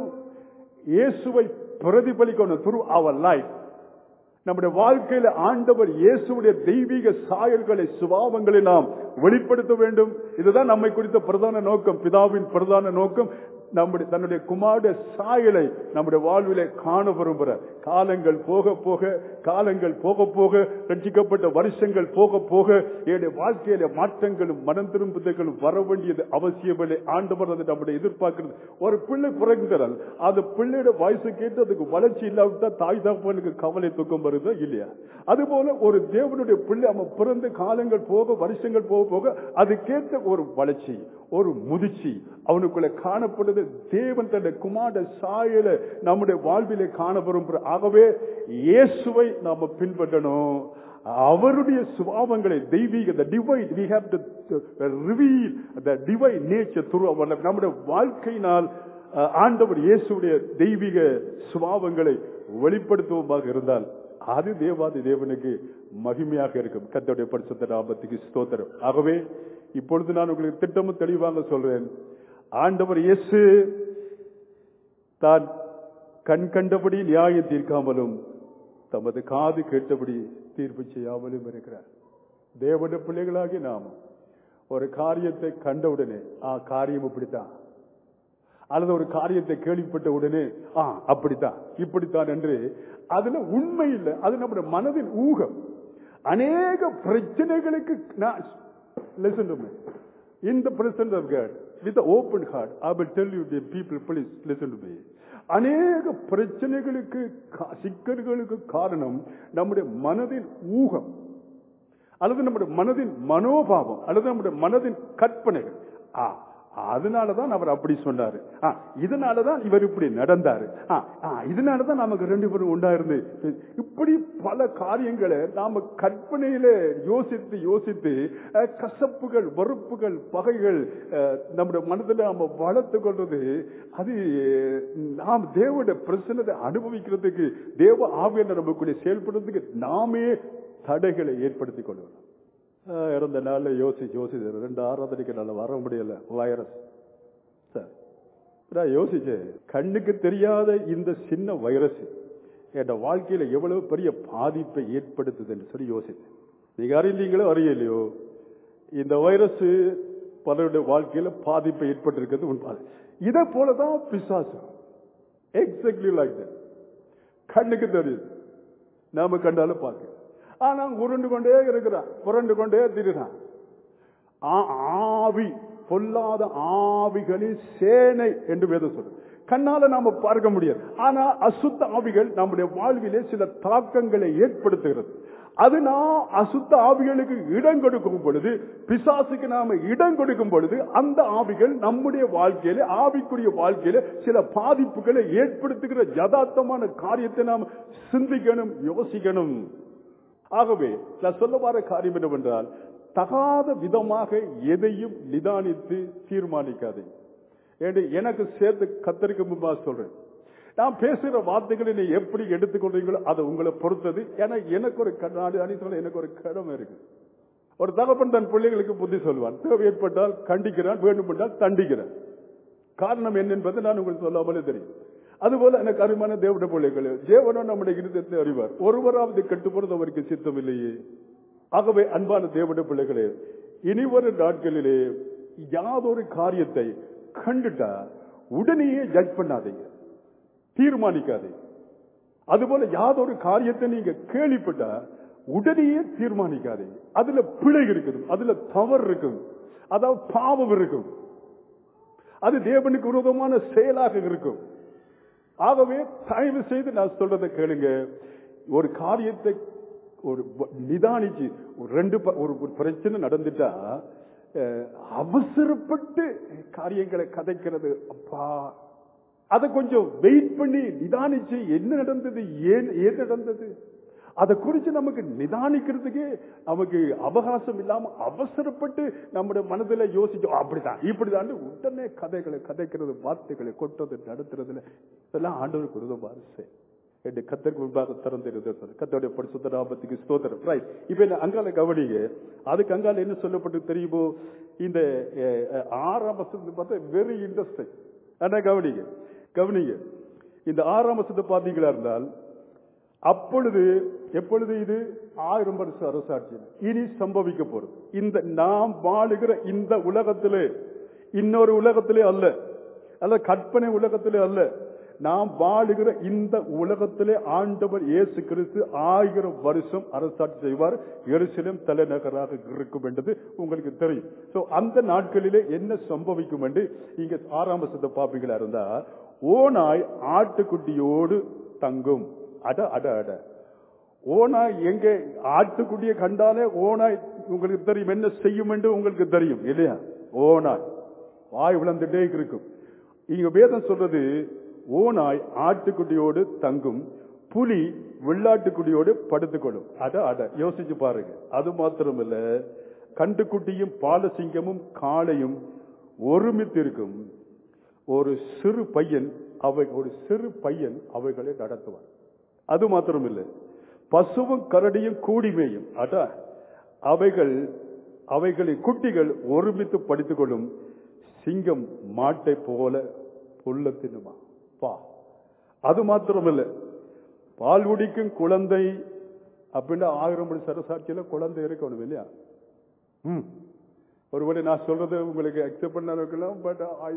இயேசுவை பிரதிபலிக்கணும் through our life நம்முடைய வாழ்க்கையில ஆண்டவர் இயேசுடைய தெய்வீக சாயல்களை சுபாவங்களை நாம் வெளிப்படுத்த வேண்டும் இதுதான் நம்மை குறித்த பிரதான நோக்கம் பிதாவின் பிரதான நோக்கம் நம்முடைய தன்னுடைய குமாருடைய சாயலை நம்முடைய வாழ்விலே காண விரும்புகிறார் காலங்கள் போக போக காலங்கள் போக போக ரட்சிக்கப்பட்ட வருஷங்கள் போக போக என்னுடைய வாழ்க்கையில மாற்றங்களும் மனம் திரும்புதல்களும் வர வேண்டியது அவசியமில்லை ஆண்டவர் அதை நம்முடைய எதிர்பார்க்கிறது ஒரு பிள்ளை பிறகுங்கிறால் அந்த பிள்ளையோட வயசு கேட்டு அதுக்கு வளர்ச்சி இல்லாவிட்டா தாய் தகப்பனுக்கு கவலை துக்கம் வருதா இல்லையா அதுபோல ஒரு தேவனுடைய பிள்ளை அவன் பிறந்த காலங்கள் போக வருஷங்கள் போக போக அது கேட்ட ஒரு வளர்ச்சி ஒரு முதிர்ச்சி அவனுக்குள்ள காணப்படுது தேவன் தன்னுடைய குமார சாயல நம்முடைய வாழ்விலே காணப்படும் ஆகவே இயேசுவை நாம பின்பற்றணும் அவருடைய சுபாவங்களை தெய்வீக the divine we have to to reveal the divine nature through our life நம்முடைய வாழ்க்கையினால் அஹ், ஆண்டவர் இயேசுடைய தெய்வீக சுபாவங்களை வெளிப்படுத்துவோமாக இருந்தால் அது தேவாதி தேவனுக்கு மகிமையாக இருக்கும் கத்தோடைய பரிசுத்த நாமத்துக்கு ஸ்தோத்திரம் ஆகவே இப்பொழுது நான் உங்களுக்கு திட்டமும் தெளிவாக சொல்றேன் ஆண்டவர் இயேசு தான் கண் கண்டபடி நியாயம் தீர்க்காமலும் தமது காது கேட்டபடி தீர்ப்பு செய்யாமலும் இருக்கிறார் தேவனுடைய பிள்ளைகளாகி நாம் ஒரு காரியத்தை கண்டவுடனே ஆ காரியம் இப்படித்தான் அல்லது ஒரு காரியத்தை கேள்விப்பட்ட உடனே ஆ அப்படித்தான் இப்படித்தான் என்று அதுல உண்மை இல்லை அது நம்முடைய மனதின் ஊகம் அநேக பிரச்சனைகளுக்கு நான் listen to me in the presence of God with the open heart I will tell you the people please listen to me அநேக பிரச்சனைகளுக்கு கா- சிக்கல்களுக்கு காரணம் நம்முடைய மனதின் ஊகம் அல்லது நம்முடைய மனதின் மனோபாவம் அல்லது நம்முடைய மனதின் கற்பனைகள் ஆ அதனாலதான் அவர் அப்படி சொன்னாரு ஆ, இதனாலதான் இவர் இப்படி நடந்தாரு ஆ, ஆ, இதனாலதான் நமக்கு ரெண்டு பேரும் உண்டாயிருந்து இப்படி பல காரியங்களை நாம கற்பனையில யோசித்து யோசித்து அஹ், கசப்புகள் வெறுப்புகள் பகைகள் அஹ், நம்முடைய மனதில் நாம வளர்த்து கொள்றது அது நாம் தேவனுடைய பிரச்சனத்தை அனுபவிக்கிறதுக்கு தேவ ஆவியான நமக்குள்ளே செயல்படுறதுக்கு நாமே தடைகளை ஏற்படுத்திக் கொள்வோம் ஆஹ் இறந்த நாள்ல யோசிச்சு யோசிச்சு ரெண்டு ஆராதனைக்கு நாள் வர முடியல வைரஸ் சார் நான் யோசிச்சேன் கண்ணுக்கு தெரியாத இந்த சின்ன வைரஸ் என் வாழ்க்கையில எவ்வளவு பெரிய பாதிப்பை ஏற்படுத்துது என்று சொல்லி யோசிச்சேன் நீங்க அறிந்தீங்களோ அறியலையோ இந்த வைரஸ் பலருடைய வாழ்க்கையில பாதிப்பை ஏற்பட்டிருக்கிறது உண்மை இதை போலதான் பிசாசம் எக்ஸாக்ட்லி லைக் தட் கண்ணுக்கு தெரியுது நாம கண்டாலும் பார்க்க ஆனா உருண்டு கொண்டே இருக்கிறான் புரண்டு கொண்டே திரிறான் ஆ- ஆவி பொல்லாத ஆவிகளின் சேனை என்று வேதம் சொல்றது கண்ணால நாம பார்க்க முடியாது ஆனா அசுத்த ஆவிகள் நம்முடைய வாழ்விலே சில தாக்கங்களை ஏற்படுத்துகிறது அது நான் அசுத்த ஆவிகளுக்கு இடம் கொடுக்கும் பொழுது பிசாசுக்கு நாம இடம் கொடுக்கும் பொழுது அந்த ஆவிகள் நம்முடைய வாழ்க்கையில ஆவிக்குரிய வாழ்க்கையில சில பாதிப்புகளை ஏற்படுத்துகிற யதார்த்தமான காரியத்தை நாம் சிந்திக்கணும் யோசிக்கணும் ஆகவே நான் சொல்ல வர காரியம் என்னவென்றால் தகாத விதமாக எதையும் நிதானித்து தீர்மானிக்காதே என்று எனக்கு சேர்த்து கத்தருக்கு முன்பா சொல்றேன் நான் பேசுகிற வார்த்தைகளை நீ எப்படி எடுத்துக்கொள்றீங்களோ அது உங்களை பொறுத்தது ஏன்னா எனக்கு ஒரு கண்ணாடி அணித்துல எனக்கு ஒரு கடமை இருக்கு ஒரு தகப்பன் தன் பிள்ளைகளுக்கு புத்தி சொல்வான் தேவை ஏற்பட்டால் கண்டிக்கிறான் வேண்டுமென்றால் தண்டிக்கிறான் காரணம் என்ன என்பதை நான் உங்களுக்கு சொல்லாமலே தெரியும் அதுபோல எனக்கு அருமையான தேவட பிள்ளைகள் தேவனோ நம்முடைய இருதயத்தை அறிவார் ஒருவராவது கட்டுப்படுத்த அவருக்கு சித்தம் இல்லையே ஆகவே அன்பான தேவட பிள்ளைகளே இனி வரும் நாட்களிலே யாதொரு காரியத்தை கண்டுட்டா உடனேயே ஜட்ஜ் பண்ணாதீங்க தீர்மானிக்காதீங்க அதுபோல யாதொரு காரியத்தை நீங்க கேள்விப்பட்டா உடனேயே தீர்மானிக்காதீங்க அதுல பிழை இருக்குது அதுல தவறு இருக்கும் அதாவது பாவம் இருக்கும் அது தேவனுக்கு விரோதமான செயலாக இருக்கும் ஆகவே தயவு செய்து நான் சொல்றதை கேளுங்க ஒரு காரியத்தை ஒரு வ- நிதானிச்சு ஒரு ரெண்டு ப- ஒரு ஒரு பிரச்சனை நடந்துட்டா அஹ், அவசரப்பட்டு காரியங்களை கதைக்கிறது அப்பா அதை கொஞ்சம் வெயிட் பண்ணி நிதானிச்சு என்ன நடந்தது ஏன் ஏன் நடந்தது அதை குறித்து நமக்கு நிதானிக்கிறதுக்கு நமக்கு அவகாசம் இல்லாம அவசரப்பட்டு நம்முடைய மனதில் யோசிச்சோம் அப்படிதான் இப்படிதான் உடனே கதைகளை கதைக்கிறது வார்த்தைகளை கொட்டுறது நடத்துறதுல இதெல்லாம் ஆண்டவருக்கு விருதமான செயல் என்று கத்தருக்கு முன்பாக திறந்து கத்தோடைய பரிசுத்த நாமத்துக்கு ஸ்தோத்திரம் ரைட் இப்ப என்ன அங்கால கவனிங்க அதுக்கு அங்கால என்ன சொல்லப்பட்டு தெரியுமோ இந்த அஹ், அஹ், ஆறாம் வசனத்தை பார்த்தா வெரி இன்ட்ரெஸ்டிங் ஆனா கவனிங்க கவனிங்க இந்த ஆறாம் வசனத்தை பார்த்தீங்களா இருந்தால் அப்பொழுது எப்பொழுது இது ஆயிரம் வருஷ அரசாட்சி இனி சம்பவிக்க போறது இந்த நாம் வாழுகிற இந்த உலகத்திலே இன்னொரு உலகத்திலே அல்ல அல்ல கற்பனை உலகத்திலே அல்ல நாம் வாழுகிற இந்த உலகத்திலே ஆண்டவர் இயேசு கிறிஸ்து ஆயிரம் வருஷம் அரசாட்சி செய்வார் எருசலேம் தலைநகராக இருக்கும் என்றது உங்களுக்கு தெரியும் சோ அந்த நாட்களிலே என்ன சம்பவிக்கும் என்று இங்க ஆறாம் வருஷத்தை பாப்பீங்களா இருந்தா ஓனாய் ஆட்டுக்குட்டியோடு தங்கும் அட அட அட ஓனாய் எங்க ஆட்டுக்குட்டியை கண்டாலே ஓனாய் உங்களுக்கு தெரியும் என்ன செய்யும் என்று உங்களுக்கு தெரியும் இல்லையா ஓனாய் வாய் விளந்துட்டே இருக்கும் இங்க வேதம் சொல்றது ஓனாய் ஆட்டுக்குட்டியோடு தங்கும் புலி வெள்ளாட்டுக்குட்டியோடு படுத்துக்கொள்ளும் அட அட யோசிச்சு பாருங்க அது மாத்திரமல்ல கண்டுக்குட்டியும் பாலசிங்கமும் காளையும் ஒருமித்து இருக்கும் ஒரு சிறு பையன் அவை ஒரு சிறு பையன் அவைகளை நடத்துவான் அது மாத்திரமில்லை பசுவும் கரடியும் கூடிமேயும் அட அவைகள் அவைகளின் குட்டிகள் ஒருமித்து படித்துக் கொள்ளும் சிங்கம் மாட்டை போல புல்ல தின்னுமா பா அது மாத்திரமில்லை பால் குடிக்கும் குழந்தை அப்படின்னா ஆயிரம் மணி சரசாட்சியில குழந்தை இருக்கணும் இல்லையா ம் ஒருவேளை நான் சொல்றது உங்களுக்கு அக்செப்ட் பண்ண இருக்கலாம் பட் ஐ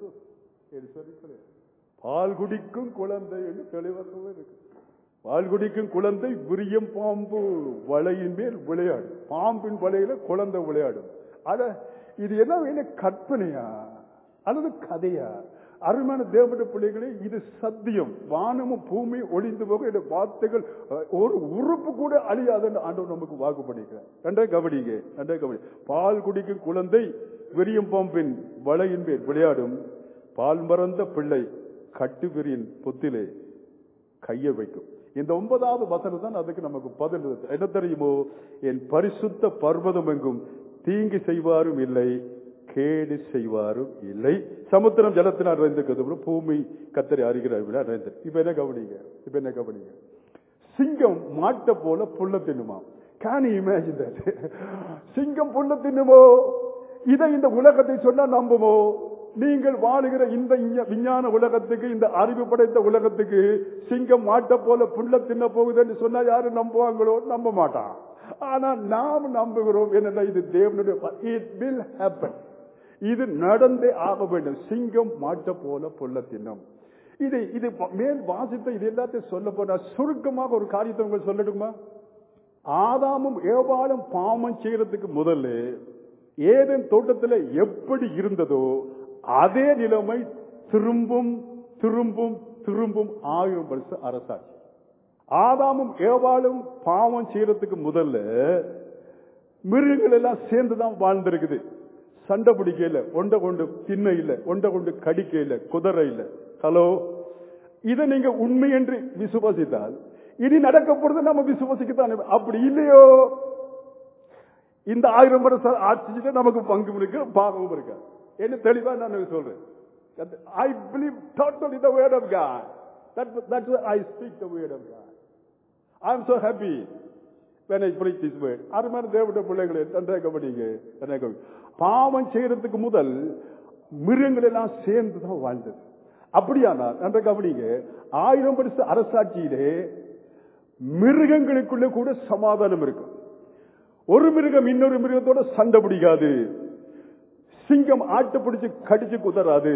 திங்க் பால் குடிக்கும் குழந்தை என்று தெளிவாகவே இருக்கு பால் குடிக்கும் குழந்தை விரியம் பாம்பு வலையின் மேல் விளையாடும் பாம்பின் வலையில குழந்தை விளையாடும் அட இது என்ன என்ன கற்பனையா அல்லது கதையா அருமையான தேவனுடைய பிள்ளைகளே இது சத்தியம் வானமும் பூமி ஒளிந்து போக இந்த வார்த்தைகள் அஹ், ஒரு உறுப்பு கூட அழியாதுன்னு ஆண்டவர் நமக்கு வாக்கு பண்ணிக்கிறார் ரெண்டே கவனிங்க ரெண்டே கவனி பால் குடிக்கும் குழந்தை விரியம் பாம்பின் வலையின் மேல் விளையாடும் பால் மறந்த பிள்ளை கட்டுவிரியின் பொத்திலே கையை வைக்கும் இந்த ஒன்பதாவது வசனம் தான் அதுக்கு நமக்கு பதில் இருக்கு. என்ன தெரியுமோ என் பரிசுத்த பர்வதம் எங்கும் தீங்கு செய்வாரும் இல்லை கேடு செய்வாரும் இல்லை சமுத்திரம் ஜலத்தினால் நிறைந்திருக்கிறது பூமி கத்தரி அறிகிறார் நிறைந்து இப்ப என்ன கவனிங்க இப்ப என்ன கவனிங்க சிங்கம் மாட்டை போல புல்ல தின்னுமா கேன் இமேஜின் தட் சிங்கம் புல்ல தின்னுமோ இதை இந்த உலகத்தை சொன்னா நம்புமோ நீங்கள் வாழுகிற இந்த இஞ- விஞ்ஞான உலகத்துக்கு இந்த அறிவு படைத்த உலகத்துக்கு சிங்கம் மாட்டை போல புல்ல தின்ன போகுதுன்னு சொன்னா யாரும் நம்புவாங்களோ நம்ப மாட்டான் ஆனா நாம் நம்புகிறோம் என்னன்னா இது தேவனுடைய இட் வில் ஹேப்பன் இது நடந்தே ஆக வேண்டும் சிங்கம் மாட்டை போல புல்ல தின்னும் இது இது மேல் வாசித்த இது எல்லாத்தையும் சொல்ல போனா சுருக்கமாக ஒரு காரியத்தை உங்களுக்கு சொல்லட்டுமா ஆதாமும் ஏவாளும் பாவம் செய்யறதுக்கு முதல்ல ஏதேன் தோட்டத்தில் எப்படி இருந்ததோ அதே நிலைமை திரும்பும் திரும்பும் திரும்பும் ஆயிரம் வருஷ அரசாட்சி ஆதாமும் ஏவாளும் பாவம் செய்யறதுக்கு முதல்ல மிருகங்கள் எல்லாம் சேர்ந்து தான் வாழ்ந்திருக்குது சண்டை பிடிக்க இல்ல ஒண்டை கொண்டு தின்ன இல்ல ஒண்டை கொண்டு கடிக்க இல்ல குதிரை இல்ல ஹலோ இதை நீங்க உண்மை என்று விசுவாசித்தால் இனி நடக்க போறது நம்ம விசுவாசிக்கத்தான் அப்படி இல்லையோ இந்த ஆயிரம் வருஷம் ஆட்சியில நமக்கு பங்கு இருக்கு பாகமும் இருக்கு என்ன தெளிவா நான் சொல்றேன் I believe totally the word of God that that I speak the word of God I am so happy when I preach this word. அருமையான தேவனுடைய பிள்ளைகளே நன்றாக கவனிங்க நன்றாக கவனிங்க. பாவம் செய்யறதுக்கு முதல் மிருகங்கள் எல்லாம் சேர்ந்து தான் வாழ்ந்தது அப்படியானால் நன்றாக கவனிங்க ஆயிரம் வருஷ அரசாட்சியிலே மிருகங்களுக்குள்ள கூட சமாதானம் இருக்கும் ஒரு மிருகம் இன்னொரு மிருகத்தோட சண்டை பிடிக்காது சிங்கம் ஆட்டு பிடிச்சு கடிச்சு குதறாது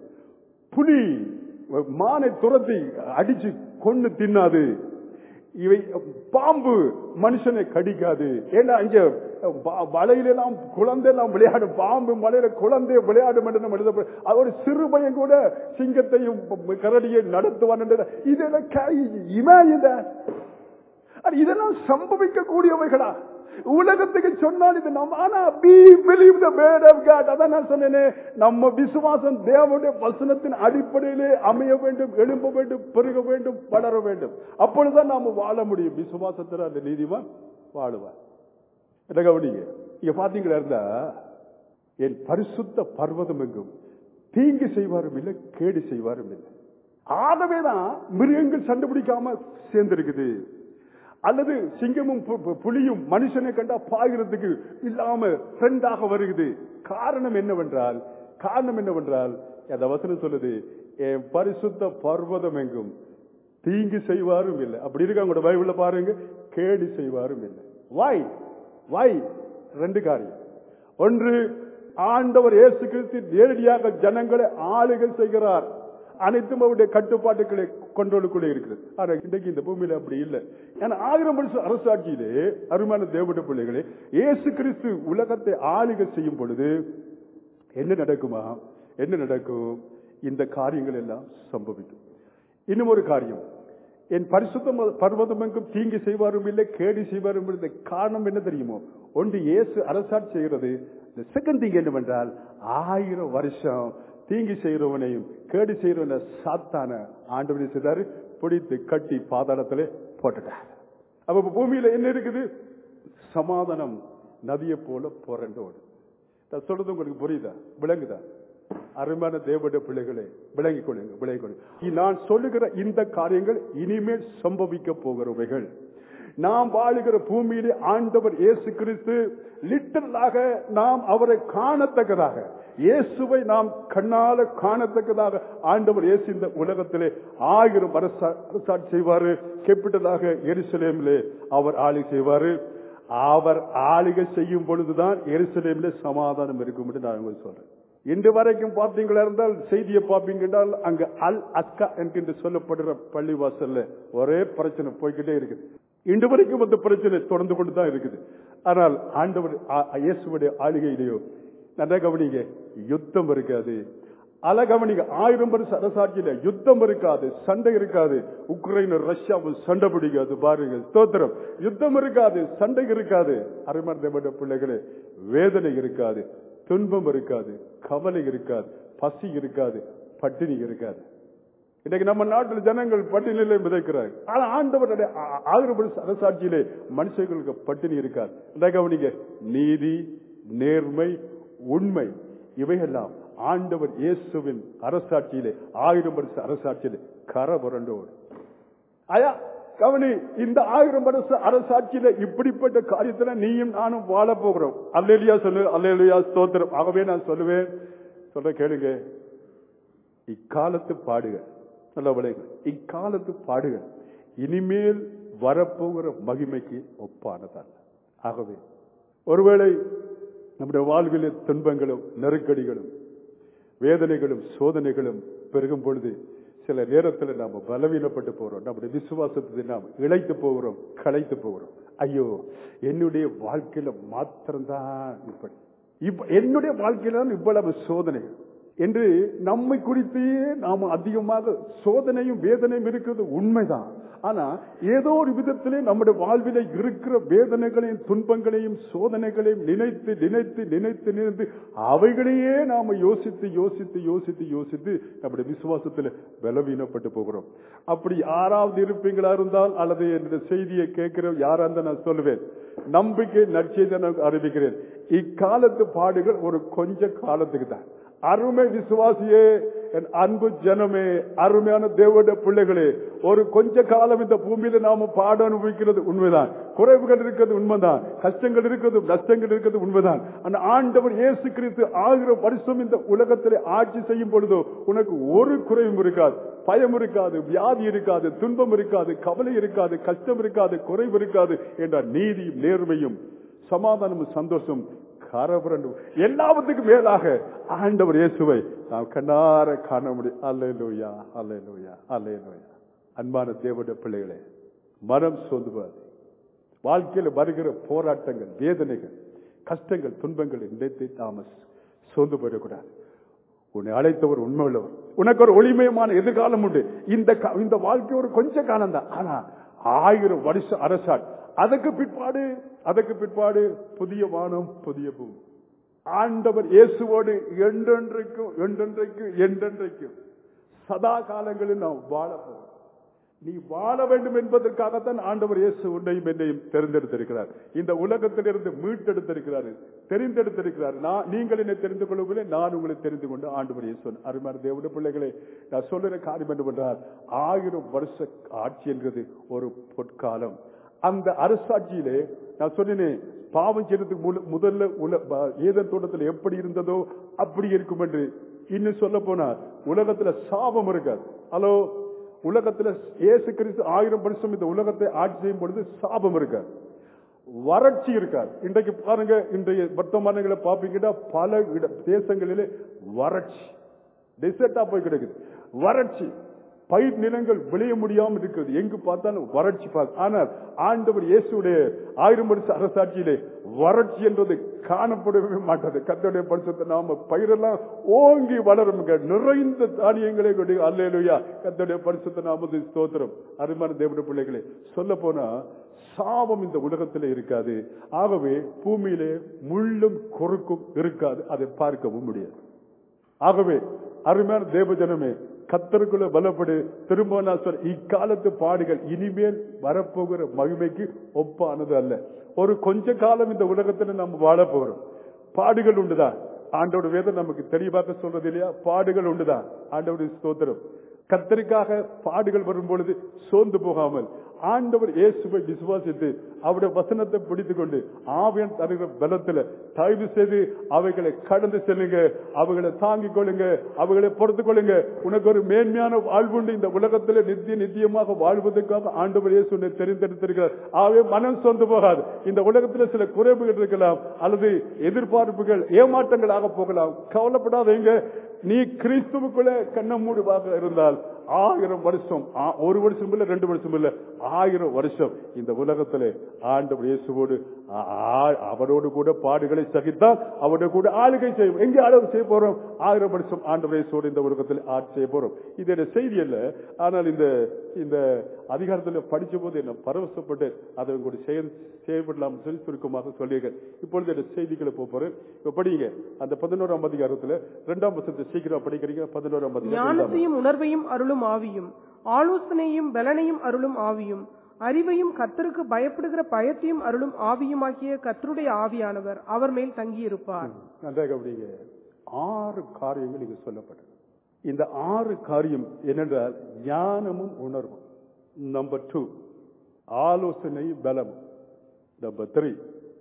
புலி மானை துரத்தி அடிச்சு கொண்டு தின்னாது இவை பாம்பு மனுஷனை கடிக்காது ஏன்னா இங்க வ- வலையில எல்லாம் குழந்தை எல்லாம் விளையாடும் பாம்பு மலையில குழந்தை விளையாடும் என்று நம்ம எழுத அது ஒரு சிறு பையன் கூட சிங்கத்தையும் கரடியை நடத்துவான் என்று இதெல்லாம் இமேஜின் இதெல்லாம் சம்பவிக்க கூடியவைகளா உலகத்துக்கு சொன்னால் இது நம்ம ஆனா we believe the word of God அதான் நான் சொன்னேனே நம்ம விசுவாசம் தேவனுடைய வசனத்தின் அடிப்படையிலே அமைய வேண்டும் எழும்ப வேண்டும் பெருக வேண்டும் வளர வேண்டும் அப்பொழுதுதான் நாம வாழ முடியும் விசுவாசத்தில் அந்த நீதிமான் வாழுவார் என்ன கவனிங்க இங்க பாத்தீங்களா இருந்தா என் பரிசுத்த பர்வதம் எங்கும் தீங்கு செய்வாரும் இல்லை கேடு செய்வாரும் இல்லை ஆகவேதான் மிருகங்கள் சண்டுபிடிக்காம சேர்ந்திருக்குது அல்லது சிங்கமும் பு- பு- புலியும் மனுஷனை கண்டா பாய்கிறதுக்கு இல்லாம ஃப்ரெண்டாக வருகிறது காரணம் என்னவென்றால் காரணம் என்னவென்றால் அந்த வசனம் சொல்லுது என் பரிசுத்த பர்வதம் எங்கும் தீங்கு செய்வாரும் இல்லை அப்படி இருக்க உங்களோட பைபிள்ல பாருங்க கேடு செய்வாரும் இல்லை வாய் வாய் ரெண்டு காரியம் ஒன்று ஆண்டவர் இயேசு கிறிஸ்து நேரடியாக ஜனங்களை ஆளுகை செய்கிறார் அனைத்தும் அவருடைய கட்டுப்பாட்டுகளை கொண்டோடுக்குள்ளே இருக்கிறது ஆனா இன்றைக்கு இந்த பூமியில அப்படி இல்லை ஏன்னா ஆயிரம் வருஷம் அரசாட்சியிலே அருமையான தேவட பிள்ளைகளே இயேசு கிறிஸ்து உலகத்தை ஆளுகை செய்யும் பொழுது என்ன நடக்குமா என்ன நடக்கும் இந்த காரியங்கள் எல்லாம் சம்பவிக்கும் இன்னும் ஒரு காரியம் என் பரிசுத்தம் பர்வதமெங்கும் தீங்கு செய்வாரும் இல்லை கேடு செய்வாரும் இல்லை காரணம் என்ன தெரியுமோ ஒன்று இயேசு அரசாட்சி செய்கிறது the செகண்ட் திங் என்னவென்றால் ஆயிரம் வருஷம் தீங்கு செய்கிறவனையும் கேடு செய்கிறவனை சாத்தான ஆண்டவனை செய்தாரு பிடித்து கட்டி பாதாளத்திலே போட்டுட்டார் அப்ப இப்ப பூமியில என்ன இருக்குது சமாதானம் நதியை போல புரண்டு ஓடும் நான் சொல்றது உங்களுக்கு புரியுதா விளங்குதா அருமையான தேவனுடைய பிள்ளைகளே விளங்கிக் கொள்ளுங்க விளங்கிக் கொள்ளுங்க நான் சொல்லுகிற இந்த காரியங்கள் இனிமேல் சம்பவிக்க போகிறவைகள் நாம் வாழுகிற பூமியிலே ஆண்டவர் இயேசு கிறிஸ்து லிட்டரலாக நாம் அவரை காணத்தக்கதாக இயேசுவை நாம் கண்ணால காணத்தக்கதாக ஆண்டவர் இயேசு இந்த உலகத்திலே ஆயிரம் அரசா அரசாட்சி செய்வாரு கேபிட்டலாக எருசலேமிலே அவர் ஆளி செய்வாரு அவர் ஆளுகை செய்யும் பொழுதுதான் எருசலேமிலே சமாதானம் இருக்கும் என்று நான் உங்களுக்கு சொல்றேன் இன்று வரைக்கும் பார்த்தீங்களா இருந்தால் செய்தியை பார்ப்பீங்க என்றால் அங்க அல் அக்கா என்கின்ற சொல்லப்படுற பள்ளிவாசல்ல ஒரே பிரச்சனை போய்கிட்டே இருக்குது இன்று வரைக்கும் அந்த பிரச்சனை தொடர்ந்து கொண்டு தான் இருக்குது ஆனால் ஆண்டவர் ஆ- இயேசுவுடைய ஆளுகையிலேயோ நல்லா கவனிங்க யுத்தம் இருக்காது அல கவனிங்க ஆயிரம் வருஷ அரசாட்சியில யுத்தம் இருக்காது சண்டை இருக்காது உக்ரைன் ரஷ்யாவும் சண்டை பிடிக்காது பாருங்க ஸ்தோத்திரம் யுத்தம் இருக்காது சண்டை இருக்காது அருமர்ந்தப்பட்ட பிள்ளைகளே வேதனை இருக்காது துன்பம் இருக்காது கவலை இருக்காது பசி இருக்காது பட்டினி இருக்காது இன்னைக்கு நம்ம நாட்டில் ஜனங்கள் பட்டினியிலே மிதக்கிறாங்க ஆனா ஆண்டவருடைய ஆ- ஆயிரம் வருஷ அரசாட்சியிலே மனுஷங்களுக்கு பட்டினி இருக்காது என்ன கவனிங்க நீதி நேர்மை உண்மை இவையெல்லாம் ஆண்டவர் இயேசுவின் அரசாட்சியிலே ஆயிரம் வருஷ அரசாட்சியிலே கர புரண்டோடு ஐயா கவனி இந்த ஆயிரம் வருஷ அரசாட்சியில இப்படிப்பட்ட காரியத்துல நீயும் நானும் வாழ போகிறோம் அல்லேலியா சொல்லு அல்லேலியா ஸ்தோத்திரம் ஆகவே நான் சொல்லுவேன் சொல்ற கேளுங்க இக்காலத்து பாடுகள் நல்ல விளைவுகள் இக்காலத்து பாடுகள் இனிமேல் வரப்போகிற மகிமைக்கு ஒப்பானதல்ல ஆகவே ஒருவேளை நம்முடைய வாழ்விலே துன்பங்களும் நெருக்கடிகளும் வேதனைகளும் சோதனைகளும் பெருகும் பொழுது சில நேரத்தில் நாம் பலவீனப்பட்டு போகிறோம் நம்முடைய விசுவாசத்தை நாம் இழைத்து போகிறோம் களைத்து போகிறோம் ஐயோ என்னுடைய வாழ்க்கையில மாத்திரம்தான் இப்படி இப்ப என்னுடைய வாழ்க்கையில தான் இவ்வளவு சோதனை என்று நம்மை குறித்தையே நாம் அதிகமாக சோதனையும் வேதனையும் இருக்கிறது உண்மைதான் ஆனா ஏதோ ஒரு விதத்திலே நம்முடைய வாழ்விலே இருக்கிற வேதனைகளையும் துன்பங்களையும் சோதனைகளையும் நினைத்து நினைத்து நினைத்து நினைத்து அவைகளையே நாம யோசித்து யோசித்து யோசித்து யோசித்து நம்முடைய விசுவாசத்தில் பலவீனப்பட்டு போகிறோம் அப்படி யாராவது இருப்பீங்களா இருந்தால் அல்லது என்னுடைய செய்தியை கேட்கிற யாரா இருந்தா நான் சொல்லுவேன் நம்பிக்கை நற்செய்தி நான் அறிவிக்கிறேன் இக்காலத்து பாடுகள் ஒரு கொஞ்ச காலத்துக்கு தான் அருமை விசுவாசியே என் அன்பு ஜனமே அருமையான தேவட பிள்ளைகளே ஒரு கொஞ்ச காலம் இந்த பூமியில நாம பாட அனுபவிக்கிறது உண்மைதான் குறைவுகள் இருக்கிறது உண்மைதான் கஷ்டங்கள் இருக்கிறது நஷ்டங்கள் இருக்கிறது உண்மைதான் அந்த ஆண்டவர் இயேசு கிறிஸ்து ஆயிரம் வருஷம் இந்த உலகத்திலே ஆட்சி செய்யும் பொழுதோ உனக்கு ஒரு குறைவும் இருக்காது பயம் இருக்காது வியாதி இருக்காது துன்பம் இருக்காது கவலை இருக்காது கஷ்டம் இருக்காது குறைவு இருக்காது என்ற நீதியும் நேர்மையும் சமாதானமும் சந்தோஷம் கரபுரண்டு எல்லாவற்றுக்கும் மேலாக ஆண்டவர் இயேசுவை நாம் கண்ணார காண முடியும் அல்லேலூயா அல்லேலூயா அல்லேலூயா அன்பான தேவனுடைய பிள்ளைகளே மனம் சோதுவாது வாழ்க்கையில் வருகிற போராட்டங்கள் வேதனைகள் கஷ்டங்கள் துன்பங்கள் நினைத்து நாம சோர்ந்து போயிடக்கூடாது உன்னை அழைத்தவர் உண்மை உள்ளவர் உனக்கு ஒரு ஒளிமயமான எதிர்காலம் உண்டு இந்த கா- இந்த வாழ்க்கை ஒரு கொஞ்ச காலம் தான் ஆனா ஆயிரம் வருஷம் அரசாட் அதுக்கு பிற்பாடு அதுக்கு பிற்பாடு புதிய வானம் புதிய பூமி ஆண்டவர் இயேசுவோடு என்றென்றைக்கும் என்றென்றைக்கும் என்றென்றைக்கும் சதா காலங்களில் நாம் வாழ போகிறோம் நீ வாழ வேண்டும் என்பதற்காகத்தான் ஆண்டவர் இயேசு உன்னையும் என்னையும் தெரிந்தெடுத்திருக்கிறார் இந்த உலகத்திலிருந்து மீட்டெடுத்திருக்கிறார் தெரிந்தெடுத்திருக்கிறார் நான் நீங்கள் என்னை தெரிந்து கொள்ளவில்லை நான் உங்களை தெரிந்து கொண்டு ஆண்டவர் இயேசு அருமையான தேவனுடைய பிள்ளைகளே நான் சொல்லுற காரியம் என்னவென்றால் ஆயிரம் வருஷ ஆட்சி என்கிறது ஒரு பொற்காலம் அந்த அரசாட்சியிலே நான் சொன்னேனே பாவம் செய்யறதுக்கு முழு- முதல்ல உல- ப- ஏதன் தோட்டத்தில் எப்படி இருந்ததோ அப்படி இருக்கும் என்று இன்னும் சொல்ல போனா உலகத்துல சாபம் இருக்காது ஹலோ உலகத்துல இயேசு கிறிஸ்து ஆயிரம் வருஷம் இந்த உலகத்தை ஆட்சி செய்யும் பொழுது சாபம் இருக்காது வறட்சி இருக்காது இன்றைக்கு பாருங்க இன்றைய வர்த்தமானங்களை பாப்பீங்கன்னா பல இட தேசங்களிலே வறட்சி டெசர்ட்டா போய் கிடக்குது வறட்சி பயிர் நிலங்கள் விளைய முடியாமல் இருக்கிறது எங்கு பார்த்தாலும் வறட்சி பார்க்க ஆனால் ஆண்டவர் இயேசுடைய ஆயிரம் வருஷ அரசாட்சியிலே வறட்சி என்பது காணப்படவே மாட்டாது கத்தோடைய பரிசுத்த நாம பயிரெல்லாம் ஓங்கி வளரும் நிறைந்த தானியங்களை கொண்டு அல்லேலுயா கத்தோடைய பரிசுத்த நாமது ஸ்தோத்திரம் அருமையான தேவனுடைய பிள்ளைகளே சொல்ல போனா சாபம் இந்த உலகத்தில் இருக்காது ஆகவே பூமியிலே முள்ளும் குறுக்கும் இருக்காது அதை பார்க்கவும் முடியாது ஆகவே அருமையான தேவஜனமே கத்தருக்குள்ள பலப்படு திரும்ப நான் சொல்ற இக்காலத்து பாடுகள் இனிமேல் வரப்போகிற மகிமைக்கு ஒப்பானது அல்ல ஒரு கொஞ்ச காலம் இந்த உலகத்துல நம்ம வாழ போகிறோம் பாடுகள் உண்டுதான் ஆண்டோட வேதம் நமக்கு தெளிவாக சொல்றது இல்லையா பாடுகள் உண்டுதான் ஆண்டோட ஸ்தோத்திரம் கத்தருக்காக பாடுகள் வரும் பொழுது சோர்ந்து போகாமல் ஆண்டவர் இயேசுவை விசுவாசித்து அவருடைய வசனத்தை பிடித்துக் கொண்டு ஆவியன் தருகிற பலத்துல தயவு செய்து அவைகளை கடந்து செல்லுங்க அவைகளை தாங்கிக் கொள்ளுங்க அவைகளை பொறுத்துக் கொள்ளுங்க உனக்கு ஒரு மேன்மையான வாழ்வுண்டு இந்த உலகத்துல நித்திய நித்தியமாக வாழ்வதற்காக ஆண்டவர் இயேசு உன்னை தெரிந்தெடுத்திருக்கிறார் ஆகவே மனம் சொந்து போகாது இந்த உலகத்துல சில குறைவுகள் இருக்கலாம் அல்லது எதிர்பார்ப்புகள் ஏமாற்றங்களாக போகலாம் கவலைப்படாதீங்க நீ கிறிஸ்துவுக்குள்ள கண்ணமூடுவாக இருந்தால் ஆயிரம் வருஷம் ஆ- ஒரு வருஷம் இல்ல ரெண்டு வருஷம் இல்ல ஆயிரம் வருஷம் இந்த உலகத்திலே ஆண்டவர் இயேசுவோடு ஆ- ஆ- அவரோடு கூட பாடுகளை சகித்தால் அவரோடு கூட ஆளுகை செய்வோம் எங்கே ஆளுகை செய்ய போறோம் ஆயிரம் வருஷம் ஆண்டவர் இயேசுவோடு இந்த உலகத்தில் ஆட்சி செய்ய போறோம் இது என்ன செய்தி அல்ல ஆனால் இந்த இந்த அதிகாரத்தில் படிச்ச போது என்ன பரவசப்பட்டு அதை கூட செய்ய செய்யப்படலாம் சொல்லி சுருக்கமாக சொல்லியிருக்கேன் இப்பொழுது இந்த செய்திகளை போக போறேன் இப்ப படிங்க அந்த பதினோராம் அதிகாரத்துல இரண்டாம் வசனத்தை சீக்கிரம் படிக்கிறீங்க பதினோராம் அதிகாரம் இரண்டாம் ஞானத்தையும் உணர்வையும் அருளும் ஆவியும் ஆலோசனையும் பலனையும் அருளும் ஆவியும் அறிவையும் கர்த்தருக்கு பயப்படுகிற பயத்தையும் அருளும் ஆவியுமாகிய கர்த்தருடைய ஆவியானவர் அவர் மேல் தங்கியிருப்பார் நன்றாக அப்படிங்க ஆறு காரியங்கள் இங்கு சொல்லப்பட்டது இந்த ஆறு காரியம் என்னென்றால் ஞானமும் உணர்வும் நம்பர் டூ ஆலோசனை பலம் நம்பர் த்ரீ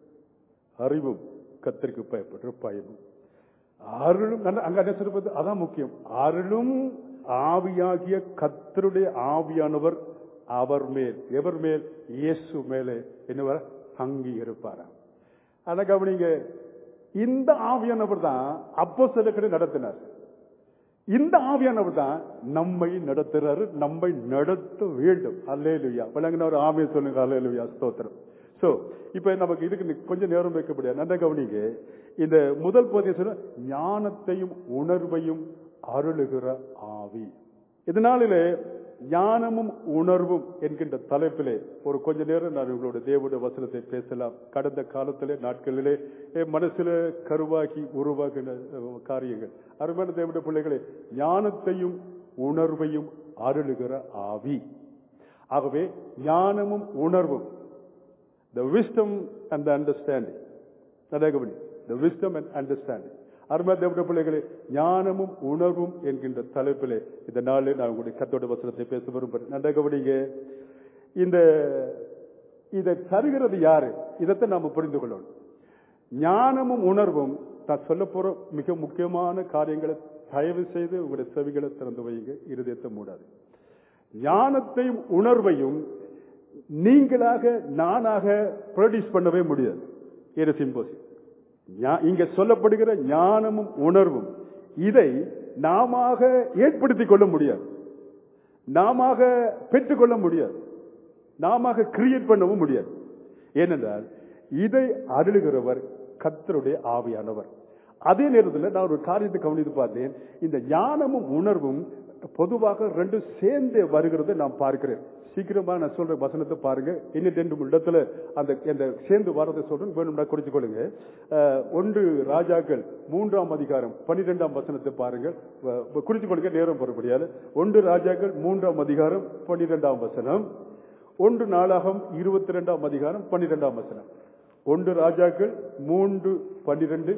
அறிவும் கத்திற்கு பயப்படுற பயமும் அருளும் நல்ல- அங்க என்ன சொல்றது அதான் முக்கியம் அருளும் ஆவியாகிய கத்தருடைய ஆவியானவர் அவர் மேல் எவர் மேல் இயேசு மேலே என்னவர் தங்கி இருப்பாராம் அத கவனிங்க இந்த ஆவியானவர் தான் அப்போ சில நடத்தினார் இந்த ஆவியானவர் தான் நம்மை நடத்துறாரு நம்மை நடத்த வேண்டும் அல்லேலுயா விளங்கின ஒரு ஆவியை சொல்லுங்க அல்லேலுயா ஸ்தோத்திரம் சோ இப்ப நமக்கு இதுக்கு நி- கொஞ்சம் நேரம் வைக்க முடியாது நல்ல கவனிங்க இந்த முதல் பகுதியை சொல்ல ஞானத்தையும் உணர்வையும் அருளுகிற ஆவி இதனாலே ஞானமும் உணர்வும் என்கின்ற தலைப்பிலே ஒரு கொஞ்ச நேரம் நான் உங்களோட தேவனுடைய வசனத்தை பேசலாம் கடந்த காலத்திலே நாட்களிலே என் மனசுல கருவாகி உருவாகின அஹ், காரியங்கள் அருமையான தேவனுடைய பிள்ளைகளே ஞானத்தையும் உணர்வையும் அருளுகிற ஆவி ஆகவே ஞானமும் உணர்வும் the wisdom and the understanding நல்லா கவனி the wisdom and understanding அருமை தேவனுடைய பிள்ளைகளே ஞானமும் உணர்வும் என்கின்ற தலைப்பிலே இந்த நாளில் நான் உங்களுடைய கத்தோட வசனத்தை பேச விரும்புகிறேன் நல்லா கவனிங்க இந்த இதை தருகிறது யாரு இதைத்தான் நாம புரிந்து கொள்ளணும் ஞானமும் உணர்வும் நான் சொல்ல போற மிக முக்கியமான காரியங்களை தயவு செய்து உங்களுடைய செவிகளை திறந்து வைங்க இருதயத்தை மூடாது ஞானத்தையும் உணர்வையும் நீங்களாக நானாக ப்ரொடியூஸ் பண்ணவே முடியாது இது சிம்போசி இங்க சொல்லப்படுகிற ஞானமும் உணர்வும் இதை நாம ஏற்படுத்திக் கொள்ள முடியாது நாம பெற்றுக்கொள்ள முடியாது நாம கிரியேட் பண்ணவும் முடியாது ஏனென்றால் இதை அருளுகிறவர் கர்த்தருடைய ஆவியானவர் அதே நேரத்தில் நான் ஒரு காரியத்தை கவனித்து பார்த்தேன் இந்த ஞானமும் உணர்வும் பொதுவாக ரெண்டும் சேர்ந்து வருகிறதை நான் பார்க்கிறேன் சீக்கிரமா நான் சொல்ற வசனத்தை பாருங்க இன்னும் ரெண்டு மூணு இடத்துல அந்த இந்த சேர்ந்து வரதை சொல்றேன் வேணும்னா குறிச்சு கொள்ளுங்க அஹ், ஒன்று ராஜாக்கள் மூன்றாம் அதிகாரம் பன்னிரெண்டாம் வசனத்தை பாருங்க வ- குறிச்சு கொள்ளுங்க நேரம் பொறுப்படியால ஒன்று ராஜாக்கள் மூன்றாம் அதிகாரம் பன்னிரெண்டாம் வசனம் ஒன்று நாளாகம் இருபத்தி ரெண்டாம் அதிகாரம் பன்னிரெண்டாம் வசனம் ஒன்று ராஜாக்கள் மூன்று பன்னிரெண்டு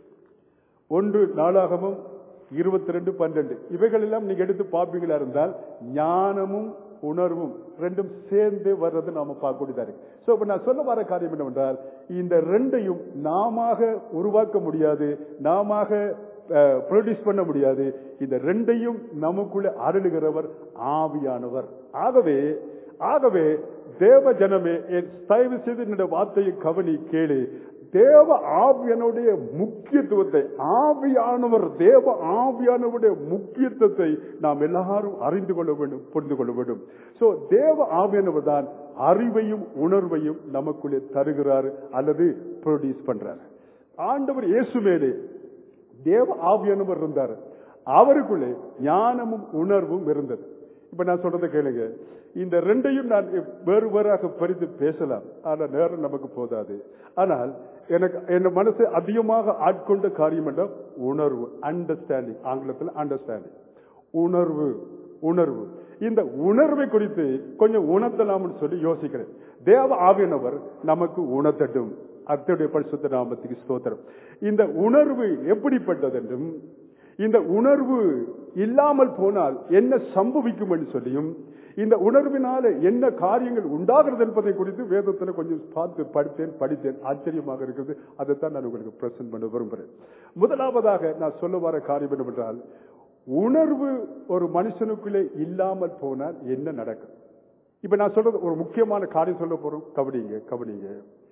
ஒன்று நாளாகமும் இருபத்தி ரெண்டு பன்னெண்டு இவைகள் எல்லாம் நீங்க எடுத்து பார்ப்பீங்களா இருந்தால் ஞானமும் உணர்வும் ரெண்டும் சேர்ந்து வர்றது நாம பார்க்கக்கூடியதா இருக்கு சோ இப்ப நான் சொல்ல வர காரியம் என்னவென்றால் இந்த ரெண்டையும் நாம உருவாக்க முடியாது நாம ப்ரொடியூஸ் பண்ண முடியாது இந்த ரெண்டையும் நமக்குள்ள அருளுகிறவர் ஆவியானவர் ஆகவே ஆகவே தேவ ஜனமே என் தயவு செய்து இந்த வார்த்தையை கவனி கேளு தேவ ஆவியனுடைய முக்கியத்துவத்தை ஆவியானவர் தேவ ஆவியானவருடைய முக்கியத்துவத்தை நாம் எல்லாரும் அறிந்து கொள்ள வேண்டும் புரிந்து கொள்ள வேண்டும் சோ தேவ ஆவியானவர் தான் அறிவையும் உணர்வையும் நமக்குள்ளே தருகிறார் அல்லது ப்ரொடியூஸ் பண்றார் ஆண்டவர் இயேசு மேலே தேவ ஆவியானவர் இருந்தார் அவருக்குள்ளே ஞானமும் உணர்வும் இருந்தது இப்ப நான் சொல்றதை கேளுங்க இந்த ரெண்டையும் நான் வேறு வேறாக பறித்து பேசலாம் ஆனா நேரம் நமக்கு போதாது ஆனால் எனக்கு என் மனசு அதிகமாக ஆட்கொண்ட காரியம் என்ற உணர்வு அண்டர்ஸ்டாண்டிங் ஆங்கிலத்தில் அண்டர்ஸ்டாண்டிங் உணர்வு உணர்வு இந்த உணர்வை குறித்து கொஞ்சம் உணர்த்தலாம்னு சொல்லி யோசிக்கிறேன் தேவ ஆவியனவர் நமக்கு உணர்த்தட்டும் அத்தனுடைய பரிசுத்த நாமத்துக்கு ஸ்தோத்திரம் இந்த உணர்வு எப்படிப்பட்டது என்றும் இந்த உணர்வு இல்லாமல் போனால் என்ன சம்பவிக்கும் என்று சொல்லியும் இந்த உணர்வினால என்ன காரியங்கள் உண்டாகிறது என்பதை குறித்து வேதத்தில் கொஞ்சம் பார்த்து படித்தேன் படித்தேன் ஆச்சரியமாக இருக்கிறது அதைத்தான் நான் உங்களுக்கு பிரசன்ட் பண்ண விரும்புகிறேன் முதலாவதாக நான் சொல்ல வர காரியம் என்னவென்றால் உணர்வு ஒரு மனுஷனுக்குள்ளே இல்லாமல் போனால் என்ன நடக்கும் இப்ப நான் சொல்றது ஒரு முக்கியமான காரியம் சொல்ல போறோம் கவனிங்க கவனிங்க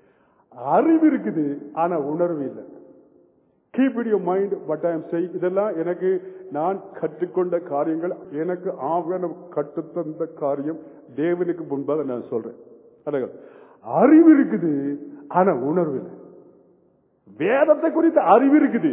அறிவு இருக்குது ஆனா உணர்வு இல்லை keep it your mind but I am say இதெல்லாம் எனக்கு நான் கற்றுக்கொண்ட காரியங்கள் எனக்கு ஆவண கற்றுத்தந்த காரியம் தேவனுக்கு முன்பாக நான் சொல்றேன் அழகா. அறிவு இருக்குது ஆனா உணர்வு இல்லை வேதத்தை குறித்த அறிவு இருக்குது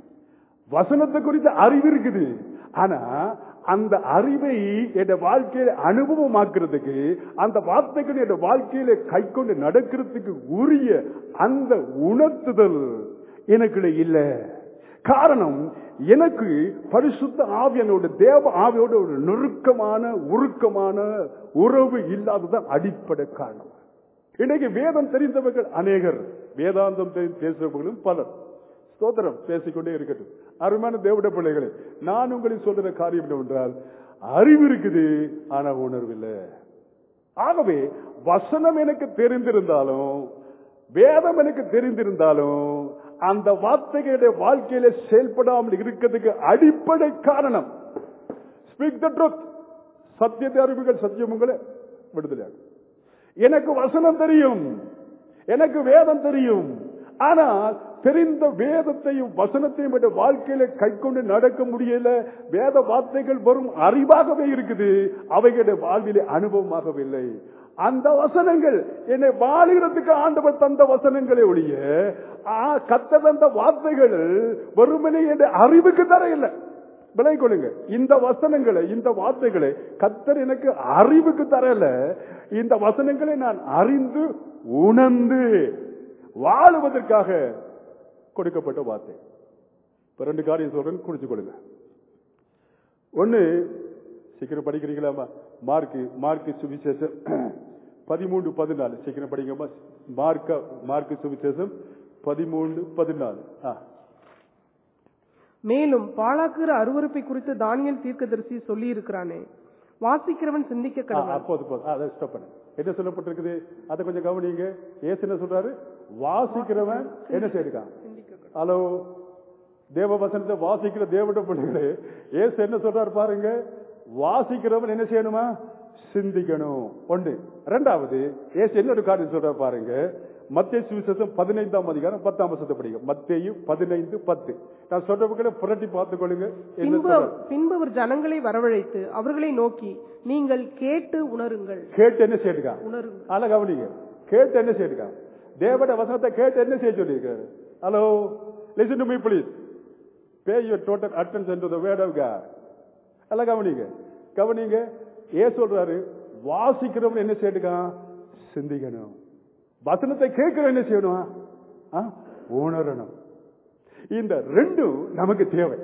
வசனத்தை குறித்த அறிவு இருக்குது ஆனா அந்த அறிவை என் வாழ்க்கையில அனுபவமாக்குறதுக்கு அந்த வார்த்தைகள் என் வாழ்க்கையில கை கொண்டு நடக்கிறதுக்கு உரிய அந்த உணர்த்துதல் எனக்குள்ள இல்ல காரணம் எனக்கு பரிசுத்த ஆவியனோட தேவ ஆவியோட ஒரு நெருக்கமான உருக்கமான உறவு இல்லாததான் அடிப்படை காரணம் இன்னைக்கு வேதம் தெரிந்தவர்கள் அநேகர் வேதாந்தம் தெரிந்து பேசுபவர்களும் பலர் ஸ்தோத்திரம் பேசிக்கொண்டே இருக்கட்டும் அருமையான தேவட பிள்ளைகளே நான் உங்களுக்கு சொல்ற காரியம் என்னவென்றால் அறிவு இருக்குது ஆனா உணர்வு இல்லை ஆகவே வசனம் எனக்கு தெரிந்திருந்தாலும் வேதம் எனக்கு தெரிந்திருந்தாலும் அந்த வார்த்தைகளுடைய வாழ்க்கையில செயல்படாமல் இருக்கிறதுக்கு அடிப்படை காரணம் ஸ்பீக் த ட்ரூத் சத்தியத்தை அறிவுகள் சத்தியம் உங்களை விடுதலையாகும் எனக்கு வசனம் தெரியும் எனக்கு வேதம் தெரியும் ஆனால் தெரிந்த வேதத்தையும் வசனத்தையும் என்ற வாழ்க்கையில கை கொண்டு நடக்க முடியல வேத வார்த்தைகள் வரும் அறிவாகவே இருக்குது அவைகளுடைய வாழ்விலே அனுபவமாகவில்லை அந்த வசனங்கள் என்னை வாழுகிறதுக்கு ஆண்டவர் தந்த வசனங்களே ஒழிய ஆ, கத்த தந்த வார்த்தைகள் வெறுமனே என் அறிவுக்கு தர இல்லை விலை கொள்ளுங்க இந்த வசனங்களை இந்த வார்த்தைகளை கத்தர் எனக்கு அறிவுக்கு தரல இந்த வசனங்களை நான் அறிந்து உணர்ந்து வாழுவதற்காக கொடுக்கப்பட்ட வார்த்தை இப்ப ரெண்டு காரியம் சொல்றேன் குறிச்சு கொடுங்க ஒண்ணு சீக்கிரம் படிக்கிறீங்களாமா மார்க்கு மார்க்கு சுவிசேஷம் பதிமூன்று பதினாலு சீக்கிரம் படிங்கம்மா மார்க்க மார்க்கு சுவிசேஷம் பதிமூன்று பதினாலு ஆ மேலும் பாழாக்குற அருவருப்பை குறித்து தானியல் தீர்க்கதரிசி சொல்லி இருக்கிறானே வாசிக்கிறவன் சிந்திக்க ஆ, கடவுள் அப்போது போதும் அதை ஸ்டாப் பண்ணு என்ன சொல்லப்பட்டிருக்குது அதை கொஞ்சம் கவனிங்க ஏசு என்ன சொல்றாரு வாசிக்கிறவன் என்ன செய்யிருக்கான் ஹலோ தேவ வசனத்தை வாசிக்கிற தேவட்ட பிள்ளைகளே ஏசு என்ன சொல்றாரு பாருங்க வாசிக்கிறவன் என்ன செய்யணுமா சிந்திக்கணும் ஒன்று ரெண்டாவது ஏசு என்ன ஒரு காரியம் சொல்றாரு பாருங்க மத்திய சுவிசேஷம் பதினைந்தாம் அதிகாரம் பத்தாம் வருஷத்தை படிங்க மத்தேயு பதினைந்து பத்து நான் சொல்றவங்களை புரட்டி பார்த்துக் கொள்ளுங்க என்ன பின்பு சொல்றாரு பின்பு அவர் ஜனங்களை வரவழைத்து அவர்களை நோக்கி நீங்கள் கேட்டு உணருங்கள் கேட்டு என்ன செய்யிருக்கான் உணருங்கள் ஆனா கவனிங்க கேட்டு என்ன செய்யிருக்கான் தேவட வசனத்தை கேட்டு என்ன செய்ய சொல்லியிருக்காரு hello listen to me please pay your total attention to the word of God எல்லாம் கவனிங்க கவனிங்க ஏ சொல்றாரு வாசிக்கிறவன் என்ன செய்யிருக்கான் சிந்திக்கணும் வசனத்தை கேட்கிறவன் என்ன செய்யணும் ஆ? உணரணும் இந்த ரெண்டும் நமக்கு தேவை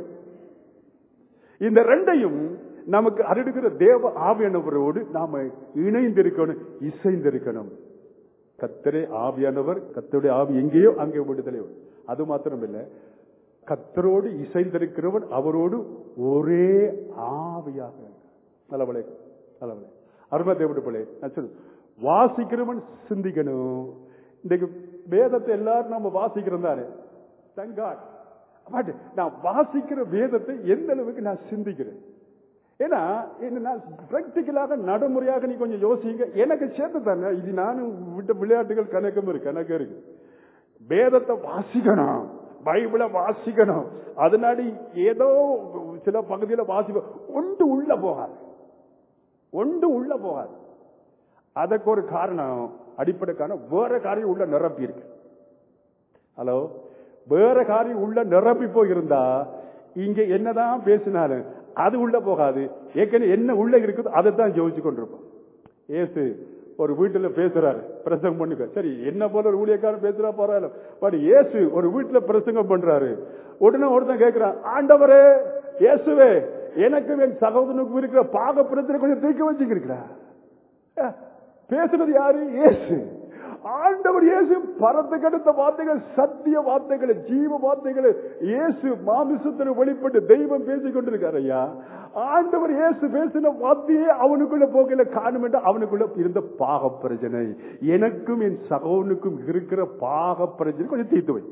இந்த ரெண்டையும் நமக்கு அருடுகிற தேவ ஆவியானவரோடு நாம இணைந்திருக்கணும் இசைந்திருக்கணும் கத்தரே ஆவியானவர் கத்தருடைய ஆவி எங்கேயோ அங்கே விடுதலை உண்டு. அது மாத்திரம் இல்ல கத்தரோடு இசைந்திருக்கிறவன் அவரோடு ஒரே ஆவியாக நல்லவளே நல்லவளே அருமை தேவடு பிள்ளை நான் சொல்றேன். வாசிக்கிறவன் சிந்திக்கணும் இன்றைக்கு வேதத்தை எல்லாரும் நம்ம வாசிக்கிறோம் தானே தங்காட் பட் நான் வாசிக்கிற வேதத்தை எந்த அளவுக்கு நான் சிந்திக்கிறேன் ஏன்னா என்ன நான் பிராக்டிக்கலாக நடைமுறையாக நீ கொஞ்சம் யோசிங்க எனக்கு சேர்த்து தானே இது நானும் விட்ட விளையாட்டுகள் கணக்கும் இருக்கு கணக்கு இருக்கு வேதத்தை வாசிக்கணும் பைபிளை வாசிக்கணும் அதனாடி ஏதோ சில பகுதியில வாசிப்ப ஒன்று உள்ள போகாது ஒன்று உள்ள போகாது அதற்கு ஒரு காரணம் அடிப்படை காரணம் வேற காரியம் உள்ள நிரப்பி இருக்கு ஹலோ வேற காரியம் உள்ள நிரப்பி போயிருந்தா இங்க என்னதான் பேசினாலும் அது உள்ள போகாது ஏற்கனவே என்ன உள்ள இருக்குதோ அதை தான் ஜோதிச்சு கொண்டிருப்போம் ஏசு ஒரு வீட்டுல பேசுறாரு பிரசங்கம் பண்ணுங்க சரி என்ன போல ஒரு ஊழியக்காரன் பேசுறா பரவாயில்ல பட் ஏசு ஒரு வீட்டுல பிரசங்கம் பண்றாரு உடனே ஒருத்தன் கேட்கிறான் ஆண்டவரே இயேசுவே எனக்கு என் சகோதரனுக்கும் இருக்கிற பாக பிரச்சனை கொஞ்சம் தீர்க்க வச்சுக்கிறீங்களா அஹ், பேசுறது யாரு இயேசு ஆண்டவர் இயேசு பரத்து கடுத்த வார்த்தைகள் சத்திய வார்த்தைகள் ஜீவ வார்த்தைகள் இயேசு மாமிசத்தில் வெளிப்பட்டு தெய்வம் பேசிக் கொண்டிருக்காரு ஐயா ஆண்டவர் இயேசு பேசின வார்த்தையே அவனுக்குள்ள போகல காணும் என்று அவனுக்குள்ள இருந்த பாக பிரச்சனை எனக்கும் என் சகோதரனுக்கும் இருக்கிற பாக பிரச்சனை கொஞ்சம் தீர்த்து வை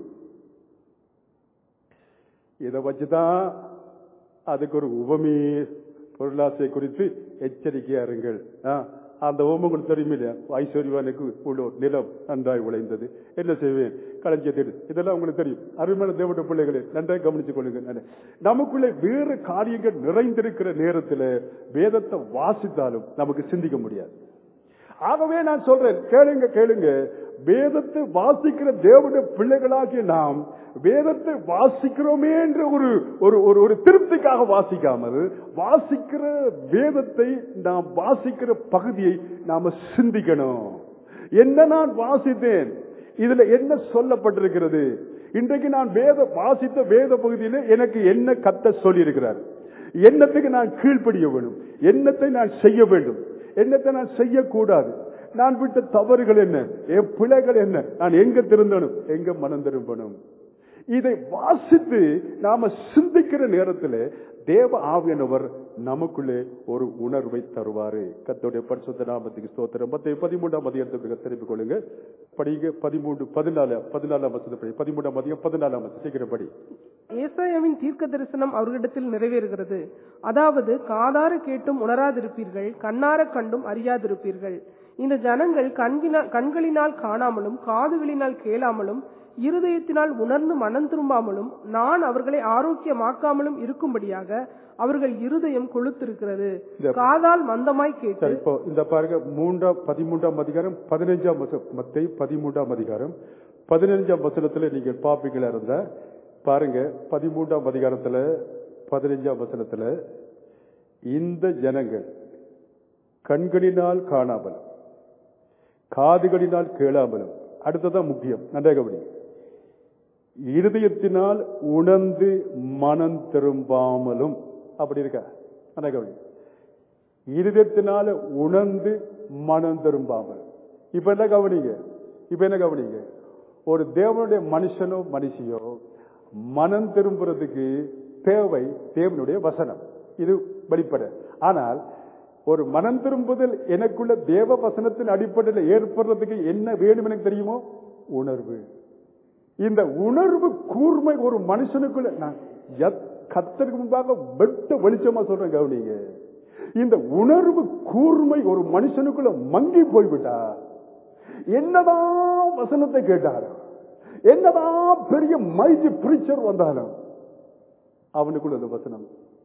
இதை வச்சுதான் அதுக்கு ஒரு உவமே பொருளாசை குறித்து எச்சரிக்கையா இருங்கள் ஆ, அந்த உவமை உங்களுக்கு தெரியும் இல்லையா ஐஸ்வர்யவானுக்கு உள்ள ஒரு நிலம் நன்றாய் உழைந்தது என்ன செய்வேன் களஞ்சியத்தில் இதெல்லாம் உங்களுக்கு தெரியும் அருமையான தேவட பிள்ளைகளே நன்றாய் கவனித்துக் கொள்ளுங்க நன்றி. நமக்குள்ளே வேறு காரியங்கள் நிறைந்திருக்கிற நேரத்தில் வேதத்தை வாசித்தாலும் நமக்கு சிந்திக்க முடியாது ஆகவே நான் சொல்றேன் கேளுங்க கேளுங்க வேதத்தை வாசிக்கிற தேவனுடைய பிள்ளைகளாகிய நாம் வேதத்தை வாசிக்கிறோமே என்ற ஒரு ஒரு ஒரு ஒரு திருப்திக்காக வாசிக்காமல் வாசிக்கிற வேதத்தை நாம் வாசிக்கிற பகுதியை நாம சிந்திக்கணும் என்ன நான் வாசித்தேன் இதுல என்ன சொல்லப்பட்டிருக்கிறது இன்றைக்கு நான் வேத வாசித்த வேத பகுதியில எனக்கு என்ன கத்த சொல்லி இருக்கிறார் என்னத்துக்கு நான் கீழ்ப்படிய வேண்டும் என்னத்தை நான் செய்ய வேண்டும் என்னத்தை நான் செய்யக்கூடாது நான் விட்ட தவறுகள் என்ன என் பிழைகள் என்ன நான் எங்க திருந்தணும் எங்க மனம் திரும்பணும் இதை வாசித்து நாம சிந்திக்கிற நேரத்தில் தேவ ஆவியானவர் நமக்குள்ளே ஒரு உணர்வை தருவாரு கத்தோடைய பரிசுத்த நாமத்துக்கு ஸ்தோத்திரம் பத்து பதிமூன்றாம் அதிகாரத்துக்கு திருப்பிக் கொள்ளுங்க படிங்க பதிமூன்று பதினாலு பதினாலாம் வருஷத்தை படி பதிமூன்றாம் அதிகம் பதினாலாம் வருஷம் சீக்கிரம் படி ஏசாயாவின் தீர்க்க தரிசனம் அவர்களிடத்தில் நிறைவேறுகிறது அதாவது காதார கேட்டும் உணராதிருப்பீர்கள் கண்ணார கண்டும் அறியாதிருப்பீர்கள் இந்த ஜனங்கள் கண்கினா- கண்களினால் காணாமலும் காதுகளினால் கேளாமலும் இருதயத்தினால் உணர்ந்து மனம் திரும்பாமலும் நான் அவர்களை ஆரோக்கியமாக்காமலும் இருக்கும்படியாக அவர்கள் இருதயம் கொழுத்திருக்கிறது இந்த- காதால் மந்தமாய் கேட்டு சரி இப்போ இந்த பாருங்க மூன்றாம் பதிமூன்றாம் அதிகாரம் பதினைஞ்சாம் வசனம் மத்தை பதிமூன்றாம் அதிகாரம் பதினைஞ்சாம் வசனத்துல நீங்கள் பாப்பீங்களா இருந்தா பாருங்க பதிமூன்றாம் அதிகாரத்துல பதினைஞ்சாம் வசனத்துல இந்த ஜனங்கள் கண்களினால் காணாமலும் காதுகளினால் கேளாமலும் அடுத்ததான் முக்கியம் நன்றாக கவனி இருதயத்தினால் உணர்ந்து மனம் திரும்பாமலும் அப்படி இருக்கா நன்றாக கவனி இருதயத்தினால உணர்ந்து மனம் திரும்பாமல் இப்ப என்ன கவனிங்க இப்ப என்ன கவனிங்க ஒரு தேவனுடைய மனுஷனோ மனுஷியோ மனம் திரும்புறதுக்கு தேவை தேவனுடைய வசனம் இது வெளிப்பட ஆனால் ஒரு மனம் திரும்புதல் எனக்குள்ள தேவ வசனத்தின் அடிப்படையில் ஏற்படுறதுக்கு என்ன வேணும் எனக்கு தெரியுமோ உணர்வு இந்த உணர்வு கூர்மை ஒரு மனுஷனுக்குள்ள நான் எத்- கர்த்தருக்கு முன்பாக வெட்ட வெளிச்சமா சொல்றேன் கவனிங்க இந்த உணர்வு கூர்மை ஒரு மனுஷனுக்குள்ள மங்கி போய்விட்டா என்னதான் வசனத்தை கேட்டாலும் என்னதான் பெரிய மைஜி பிரீச்சர் வந்தாலும் அவனுக்குள்ள அந்த வசனம்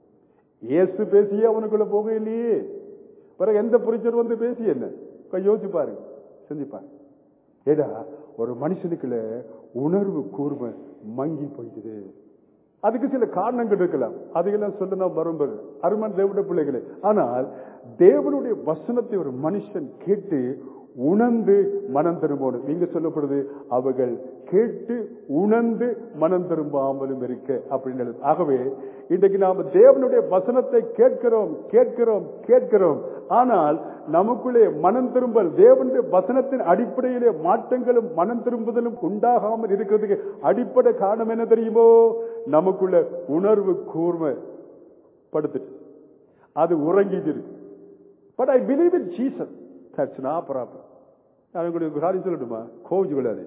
இயேசு பேசியே அவனுக்குள்ள போக இல்லையே பிறகு எந்த பிரீச்சர் வந்து பேசி என்ன கொஞ்சம் யோசிச்சு பாருங்க செஞ்சு பாருங்க ஏடா ஒரு மனுஷனுக்குள்ள உணர்வு கூர்மை மங்கி போயிடுது அதுக்கு சில காரணங்கள் இருக்கலாம் அதையெல்லாம் சொல்ல நான் வரும்போது அருமன் தேவனுடைய பிள்ளைகளே ஆனால் தேவனுடைய வசனத்தை ஒரு மனுஷன் கேட்டு உணர்ந்து மனம் திரும்பணும் நீங்க சொல்லப்படுது அவர்கள் கேட்டு உணர்ந்து மனம் திரும்பாமலும் இருக்க அப்படின்னு எழுது. ஆகவே இன்றைக்கு நாம தேவனுடைய வசனத்தை கேட்கிறோம் கேட்கிறோம் கேட்கிறோம் ஆனால் நமக்குள்ளே மனம் திரும்பல் தேவனுடைய வசனத்தின் அடிப்படையிலே மாற்றங்களும் மனம் திரும்புதலும் உண்டாகாமல் இருக்கிறதுக்கு அடிப்படை காரணம் என்ன தெரியுமோ நமக்குள்ள உணர்வு கூர்மை படுத்துட்டு அது உறங்கிட்டு இருக்கு but I believe in Jesus that's non problem நான் உங்களுக்கு ஒரு காரியம் சொல்லட்டுமா கோவிச்சு கொள்ளாது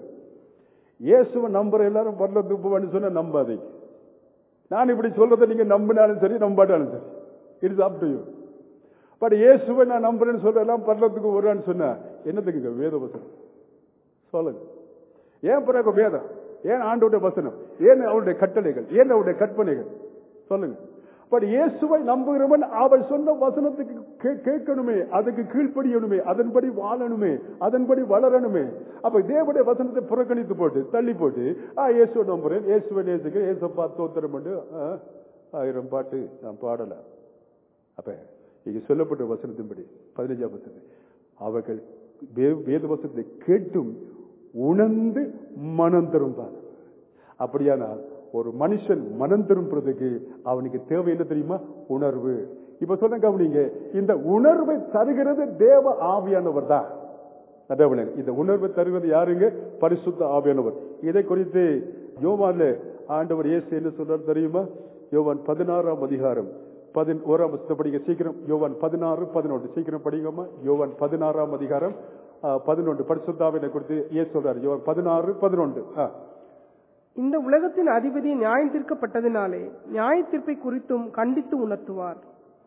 இயேசுவை நம்புற எல்லாரும் பரலத்துக்கு போவான்னு சொன்னா நம்பாதீங்க நான் இப்படி சொல்றதை நீங்க நம்பினாலும் சரி நம்பாட்டாலும் சரி it's up to you but இயேசுவை நான் நம்புறேன்னு சொல்ற எல்லாம் பரலத்துக்கு வருவான்னு சொன்னா என்னத்துக்குங்க வேத வசனம் சொல்லுங்க ஏன் பிறகு வேதம் ஏன் ஆண்டோட வசனம் ஏன் அவருடைய கட்டளைகள் ஏன் அவருடைய கற்பனைகள் சொல்லுங்க பட் இயேசுவை நம்புகிறவன் அவள் சொன்ன வசனத்துக்கு கே- கேட்கணுமே அதுக்கு கீழ்ப்படியணுமே அதன்படி வாழணுமே அதன்படி வளரணுமே அப்ப தேவனுடைய வசனத்தை புறக்கணித்து போட்டு தள்ளி போட்டு ஆ இயேசுவை நம்புறேன் இயேசுவை நேசிக்கிறேன் இயேசப்பா தோத்திரம் பண்ணு ஆ, ஆயிரம் பாட்டு நான் பாடல அப்ப இங்க சொல்லப்பட்ட வசனத்தின்படி பதினஞ்சாம் வசனம் அவர்கள் வே- வேத வசனத்தை கேட்டும் உணர்ந்து மனம் திரும்பார் அப்படியானால் ஒரு மனுஷன் மனம் திரும்புறதுக்கு அவனுக்கு தேவை என்ன தெரியுமா உணர்வு இப்ப சொல்ல கவனிங்க இந்த உணர்வை தருகிறது தேவ ஆவியானவர் தான் அதாவது இந்த உணர்வை தருவது யாருங்க பரிசுத்த ஆவியானவர் இதை குறித்து யோவான்ல ஆண்டவர் இயேசு என்ன சொல்றார் தெரியுமா யோவான் பதினாறாம் அதிகாரம் பதின் ஓராம் வசனத்தை படிங்க சீக்கிரம் யோவான் பதினாறு பதினொன்று சீக்கிரம் படிங்கம்மா யோவான் பதினாறாம் அதிகாரம் பதினொன்று பரிசுத்தாவினை குறித்து ஏன் சொல்றாரு யோவான் பதினாறு பதினொன்று ஆ. இந்த உலகத்தின் அதிபதி நியாயம் தீர்க்கப்பட்டதினாலே நியாய தீர்ப்பை குறித்தும் கண்டித்து உணர்த்துவார்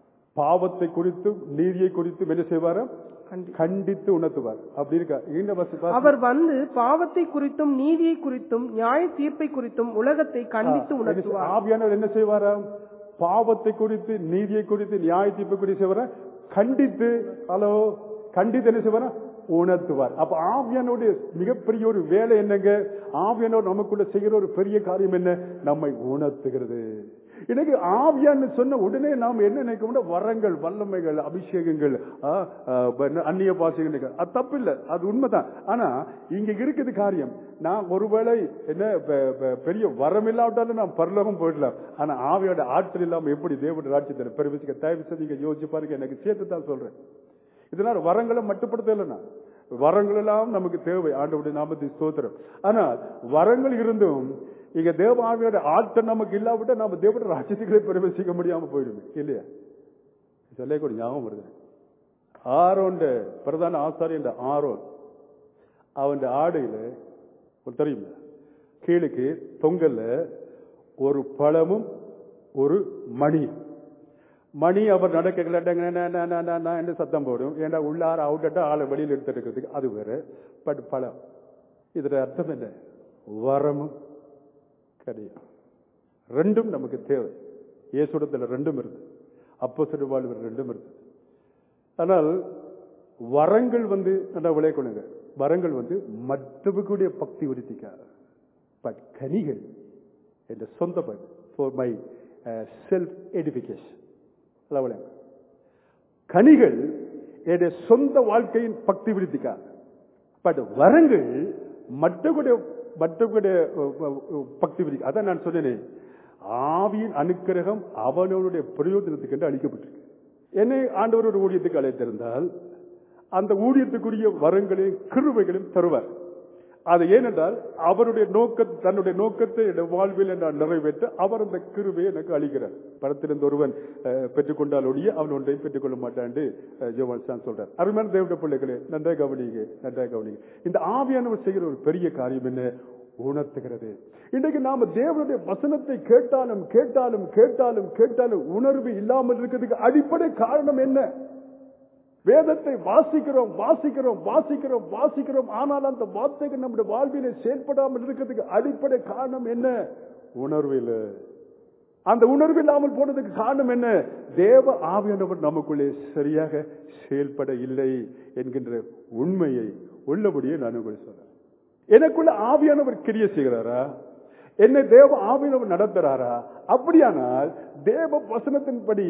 பாவத்தை குறித்தும் நீதியை குறித்தும் என்ன செய்வாரா கண்டி- கண்டித்து உணர்த்துவார் அப்படி இருக்கா இந்த வசனம் அவர் வந்து பாவத்தை குறித்தும் நீதியை குறித்தும் நியாய தீர்ப்பை குறித்தும் உலகத்தை கண்டித்து உணர்த்துவார் ஆவியானவர் என்ன செய்வாரா பாவத்தை குறித்து நீதியை குறித்து நியாய தீர்ப்பு குறித்து செய்வாரா கண்டித்து ஹலோ கண்டித்து என்ன செய்வாரா உணர்த்துவார் அப்ப ஆவியானுடைய மிகப்பெரிய ஒரு வேலை என்னங்க ஆவியானவர் நமக்குள்ள செய்கிற ஒரு பெரிய காரியம் என்ன நம்மை உணர்த்துகிறது இன்னைக்கு ஆவியான்னு சொன்ன உடனே நாம் என்ன நினைக்கணும்னா வரங்கள் வல்லமைகள் அபிஷேகங்கள் ஆ, ஆ, ப- அந்நிய பாஷைகள் அது தப்பு இல்ல அது உண்மைதான் ஆனா இங்க இருக்குது காரியம் நான் ஒருவேளை என்ன பெ- பெ- பெரிய வரம் இல்லாவிட்டாலும் நான் பரலோகம் போயிடலாம் ஆனா ஆவியோட ஆற்றல் இல்லாம எப்படி தேவனுடைய ராட்சியத்தை பெருமிச்சுக்க தயவு செய்து நீங்க யோசிச்சு பாருங்க எனக்கு சேர்த்து தான் சொல்றேன் இதனால வரங்களை மட்டுப்படுத்தல நான் வரங்கள் எல்லாம் நமக்கு தேவை ஆண்டவருடைய நாமத்தை ஸ்தோத்திரம் ஆனால் வரங்கள் இருந்தும் இங்க தேவ ஆவியோட ஆட்டம் நமக்கு இல்லாவிட்டா நாம தேவனுடைய ராட்சியத்துக்களை பிரவேசிக்க முடியாம போயிடுமே இல்லையா சொல்ல கூட ஞாபகம் வருது ஆரோண்ட பிரதான ஆசாரியன் ஆரோன் அவன் ஆடையில ஒரு தெரியுமா கீழுக்கு தொங்கல்ல ஒரு பழமும் ஒரு மணியும் மணி அவர் நடக்க என்று சத்தம் போடும் ஏன்னா உள்ளார அவுட்டா ஆளை வெளியில் எடுத்துருக்கிறதுக்கு அது வேற பட் பழம் இதுல அர்த்தம் என்ன வரமும் கிடையாது ரெண்டும் நமக்கு தேவை இயேசுடத்தில் ரெண்டும் இருக்கு அப்போ வாழ்வில் ரெண்டும் இருக்கு ஆனால் வரங்கள் வந்து நல்லா விளையக்கொள்ளுங்க வரங்கள் வந்து மற்றவர்களுடைய பக்தி உறுதிக்காக பட் கனிகள் என்ற சொந்த பயன் ஃபார் மை செல்ஃப் எடிபிகேஷன் நல்லா விளையாங்க கனிகள் என்னுடைய சொந்த வாழ்க்கையின் பக்தி விருத்திக்காக பட் வரங்கள் மற்றவர்களுடைய மற்றவர்களுடைய அஹ், அஹ், அஹ், பக்தி விருத்தி அதான் நான் சொன்னேனே ஆவியின் அனுக்கிரகம் அவனவனுடைய பிரயோஜனத்துக்கு என்று அளிக்கப்பட்டிருக்கு என்னை ஆண்டவர் ஒரு ஊழியத்துக்கு அழைத்திருந்தால் அந்த ஊழியத்துக்குரிய வரங்களையும் கிருபைகளையும் தருவார் அது ஏனென்றால் அவருடைய நோக்க தன்னுடைய நோக்கத்தை என்னுடைய வாழ்வில் நான் நிறைவேற்ற அவர் அந்த கிருபையை எனக்கு அளிக்கிறார் படத்திலிருந்து ஒருவன் அஹ், பெற்றுக்கொண்டால் ஒழிய அவன் ஒன்றையும் பெற்றுக்கொள்ள மாட்டான் ஜோவான் சான் சொல்றார் அருமையான தேவட பிள்ளைகளே நன்றாக கவனிங்க நன்றாக கவனிங்க இந்த ஆவியானவர் செய்கிற ஒரு பெரிய காரியம் என்ன உணர்த்துகிறது இன்றைக்கு நாம தேவனுடைய வசனத்தை கேட்டாலும் கேட்டாலும் கேட்டாலும் கேட்டாலும் உணர்வு இல்லாமல் இருக்கிறதுக்கு அடிப்படை காரணம் என்ன வேதத்தை வாசிக்கிறோம் வாசிக்கிறோம் வாசிக்கிறோம் வாசிக்கிறோம் ஆனால் அந்த வார்த்தைகள் நம்முடைய வாழ்விலே செயல்படாமல் இருக்கிறதுக்கு அடிப்படை காரணம் என்ன உணர்வு இல்லை அந்த உணர்வு இல்லாமல் போனதுக்கு காரணம் என்ன தேவ ஆவியானவர் நமக்குள்ளே சரியாக செயல்பட இல்லை என்கின்ற உண்மையை உள்ளபடியே நான் உங்களுக்கு சொல்றேன் எனக்குள்ள ஆவியானவர் கிரிய செய்கிறாரா என்னை தேவ ஆவியானவர் நடத்துறாரா அப்படியானால் தேவ வசனத்தின்படி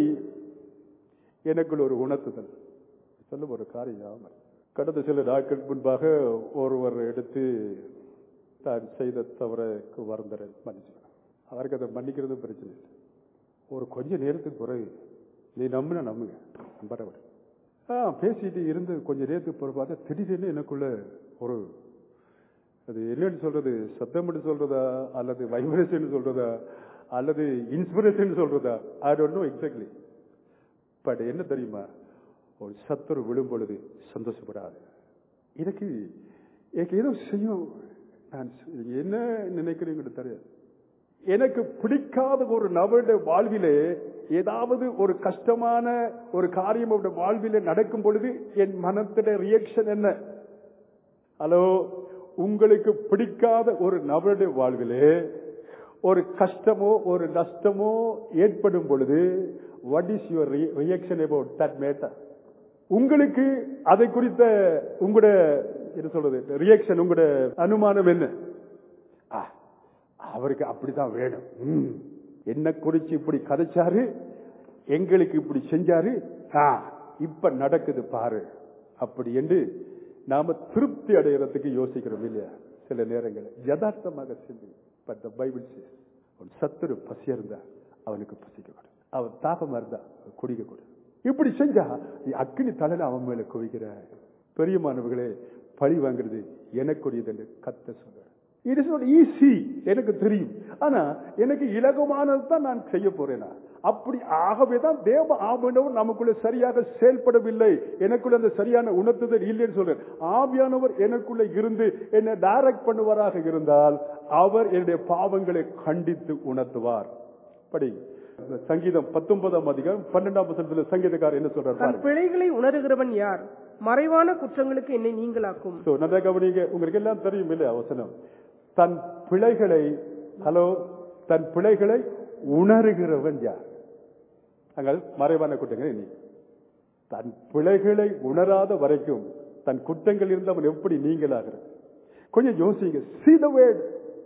எனக்குள்ள ஒரு உணர்த்துதல் சொல்லும் ஒரு காரியம் கடந்த சில நாட்கள் முன்பாக ஒருவர் எடுத்து தான் செய்த தவறுக்கு வருந்தரை மன்னிச்சுக்கணும் அவருக்கு அதை மன்னிக்கிறது பிரச்சனை இல்லை ஒரு கொஞ்ச நேரத்துக்கு பிறகு நீ நம்பின நம்புங்க நம்பறவர் ஆ பேசிட்டு இருந்து கொஞ்ச நேரத்துக்கு பிறகு பார்த்தா திடீர்னு எனக்குள்ள ஒரு அது என்னன்னு சொல்றது சத்தம்னு சொல்றதா அல்லது வைப்ரேஷன் சொல்றதா அல்லது இன்ஸ்பிரேஷன் சொல்றதா I don't know exactly but என்ன தெரியுமா ஒரு சத்துரு விழும் பொழுது சந்தோஷப்படாது எனக்கு எனக்கு ஏதோ செய்யும் நான் என்ன நினைக்கிறீங்கன்னு தெரியாது எனக்கு பிடிக்காத ஒரு நபருடைய வாழ்விலே ஏதாவது ஒரு கஷ்டமான ஒரு காரியம் அவருடைய வாழ்விலே நடக்கும் பொழுது என் மனத்திட ரியாக்ஷன் என்ன ஹலோ உங்களுக்கு பிடிக்காத ஒரு நபருடைய வாழ்விலே ஒரு கஷ்டமோ ஒரு நஷ்டமோ ஏற்படும் பொழுது what is your reaction about that matter உங்களுக்கு அதை குறித்த உங்களுடைய என்ன சொல்றது ரியாக்ஷன் உங்களுடைய அனுமானம் என்ன ஆ, அவருக்கு அப்படிதான் வேணும் ம். என்ன குறிச்சு இப்படி கதைச்சாரு எங்களுக்கு இப்படி செஞ்சாரு ஆ, இப்ப நடக்குது பாரு அப்படி என்று நாம திருப்தி அடைகிறதுக்கு யோசிக்கிறோம் இல்லையா சில நேரங்களில் யதார்த்தமாக சிந்தி பட் த பைபிள் says, அவன் சத்துரு பசி இருந்தா அவனுக்கு பசிக்க கூடாது அவன் தாகமா இருந்தா அவன் குடிக்க கூடாது இப்படி செஞ்சா நீ அக்கினி தலையில அவன் மேல குவிக்கிற பெரிய மாணவர்களே பழி வாங்குறது எனக்குரியது என்று கத்த சொல்ற இட் இஸ் நாட் ஈஸி எனக்கு தெரியும் ஆனா எனக்கு இலகுமானது தான் நான் செய்ய போறேனா அப்படி ஆகவே தான் தேவ ஆவியானவர் நமக்குள்ள சரியாக செயல்படவில்லை எனக்குள்ள அந்த சரியான உணர்த்துதல் இல்லைன்னு சொல்றேன் ஆவியானவர் எனக்குள்ள இருந்து என்னை டைரக்ட் பண்ணுவாராக இருந்தால் அவர் என்னுடைய பாவங்களை கண்டித்து உணர்த்துவார் படி சங்கீதம் பத்தொன்பதாம் அதிகாரம் பன்னெண்டாம் வசனத்துல சங்கீதக்காரர் என்ன சொல்றாரு தன் பாருங்க. பிழைகளை உணர்கிறவன் யார் மறைவான குற்றங்களுக்கு என்னை நீங்களாக்கும் So, நல்லா கவனிங்க உங்களுக்கு எல்லாம் தெரியும் இல்லையா வசனம் தன் பிழைகளை ஹலோ தன் பிழைகளை உணர்கிறவன் யார் அங்கள் மறைவான குற்றங்கள் நீ தன் பிழைகளை உணராத வரைக்கும் தன் குற்றங்கள் இருந்து அவன் எப்படி நீங்களாகிறது கொஞ்சம் யோசிங்க see the word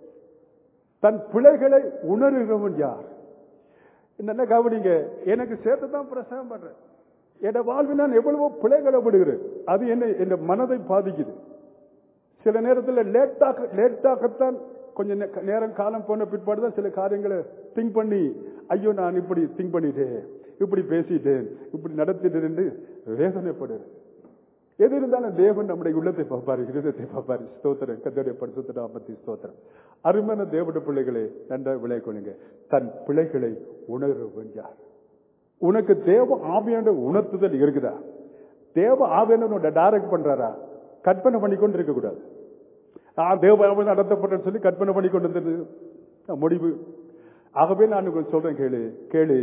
தன் பிழைகளை உணர்கிறவன் யார் என்ன கவனிங்க எனக்கு சேர்த்து தான் பிரசவம் பண்றேன் என் வாழ்வில் நான் எவ்வளவோ பிழைகளை விடுகிறேன் அது என்ன என் மனதை பாதிக்குது சில நேரத்தில் லேட்டாக லேட்டாகத்தான் கொஞ்சம் நே- நேரம் காலம் போன பிற்பாடு தான் சில காரியங்களை திங்க் பண்ணி ஐயோ நான் இப்படி திங்க் பண்ணிட்டேன் இப்படி பேசிட்டேன் இப்படி நடத்திட்டேன் என்று வேதனைப்படுறேன் எது இருந்தாலும் தேவன் நம்முடைய உள்ளத்தை பார்ப்பாரு இருதயத்தை பார்ப்பாரு ஸ்தோத்திரம் கத்தோடைய பரிசுத்த நாமத்தை ஸ்தோத்திரம் அருமையான தேவனுடைய பிள்ளைகளே நன்றாக விளை கொள்ளுங்க தன் பிள்ளைகளை உணர்வன் யார் உனக்கு தேவ ஆவியான உணர்த்துதல் இருக்குதா தேவ ஆவியான டைரக்ட் பண்றாரா கற்பனை பண்ணிக்கொண்டு இருக்க கூடாது நான் தேவ ஆவியான நடத்தப்பட்டேன்னு சொல்லி கற்பனை பண்ணிக்கொண்டு இருந்தது முடிவு ஆகவே நான் உங்களுக்கு சொல்றேன் கேளு கேளு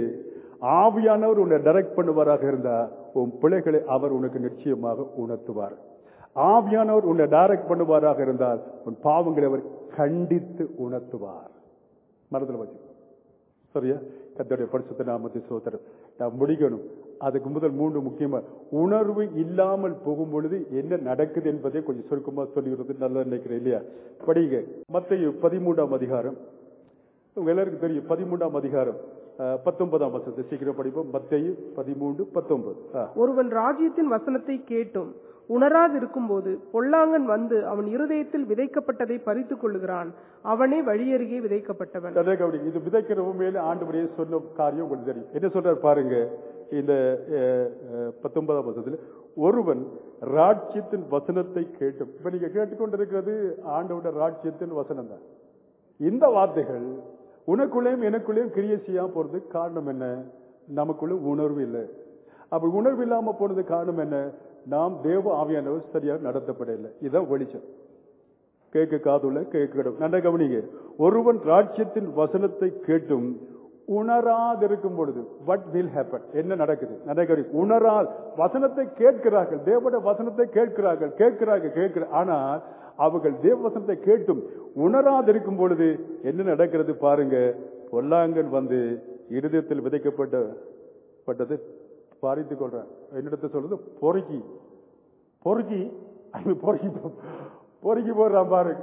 ஆவியானவர் உன்னை டைரக்ட் பண்ணுவாராக இருந்தா உன் பிள்ளைகளை அவர் உனக்கு நிச்சயமாக உணர்த்துவார் ஆவியானவர் உன்னை டைரக்ட் பண்ணுவாராக இருந்தால் உன் பாவங்களை அவர் கண்டித்து உணர்த்துவார் மனதில் வச்சு சரியா கத்தோடைய பரிசுத்த நாமத்தை சோதரம் நான் முடிக்கணும் அதுக்கு முதல் மூன்று முக்கியமா உணர்வு இல்லாமல் போகும் பொழுது என்ன நடக்குது என்பதை கொஞ்சம் சுருக்கமா சொல்லிடுறது நல்லா நினைக்கிறேன் இல்லையா படிங்க மத்திய பதிமூன்றாம் அதிகாரம் உங்க எல்லாருக்கும் தெரியும் பதிமூன்றாம் அதிகாரம் அஹ், பத்தொன்பதாம் வசனத்தை சீக்கிரம் படிப்போம் மத்திய பதிமூன்று பத்தொன்பது ஆ. ஒருவன் ராஜ்யத்தின் வசனத்தை கேட்டும் உணராதிருக்கும் போது பொல்லாங்கன் வந்து அவன் இருதயத்தில் விதைக்கப்பட்டதை பறித்துக் கொள்ளுகிறான் அவனே வழியருகே விதைக்கப்பட்டவன் சரியா கவனிங்க. இது விதைக்கிற உண்மையில ஆண்டு சொன்ன காரியம் உங்களுக்கு தெரியும் என்ன சொல்றாரு பாருங்க இந்த அஹ், அஹ், பத்தொன்பதாம் வசனத்துல ஒருவன் ராஜ்யத்தின் வசனத்தை கேட்டும் இப்ப நீங்க கேட்டுக்கொண்டிருக்கிறது ஆண்டோட ராஜ்யத்தின் வசனம் தான் இந்த வார்த்தைகள் உனக்குள்ளேயும் எனக்குள்ளேயும் கிரிய செய்யாம போறதுக்கு காரணம் என்ன நமக்குள்ள உணர்வு இல்லை அப்ப உணர்வு இல்லாம போனதுக்கு காரணம் என்ன நாம் தேவ ஆவியானவர் சரியாக நடத்தப்படவில்லை இதான் வெளிச்சம் கேட்க காதுள்ள கேட்கணும் நன்றாக கவனிங்க ஒருவன் ராஜ்யத்தின் வசனத்தை கேட்டும் உணராதிருக்கும் பொழுது what will happen என்ன நடக்குது நன்றாக கவனி உணரால் வசனத்தை கேட்கிறார்கள் தேவனுடைய வசனத்தை கேட்கிறார்கள் கேட்கிறார்கள் கேட்கிற ஆனால் அவர்கள் தேவ வசனத்தை கேட்டும் உணராதிருக்கும் பொழுது என்ன நடக்கிறது பாருங்க பொல்லாங்கன் வந்து இருதயத்தில் விதைக்கப்பட்ட பட்டது பாரித்துக் கொள்றான் என்னிடத்தை சொல்றது பொறுக்கி பொறுக்கி அவன் பொறுக்கி போ- பொறுக்கி போடுறான் பாருங்க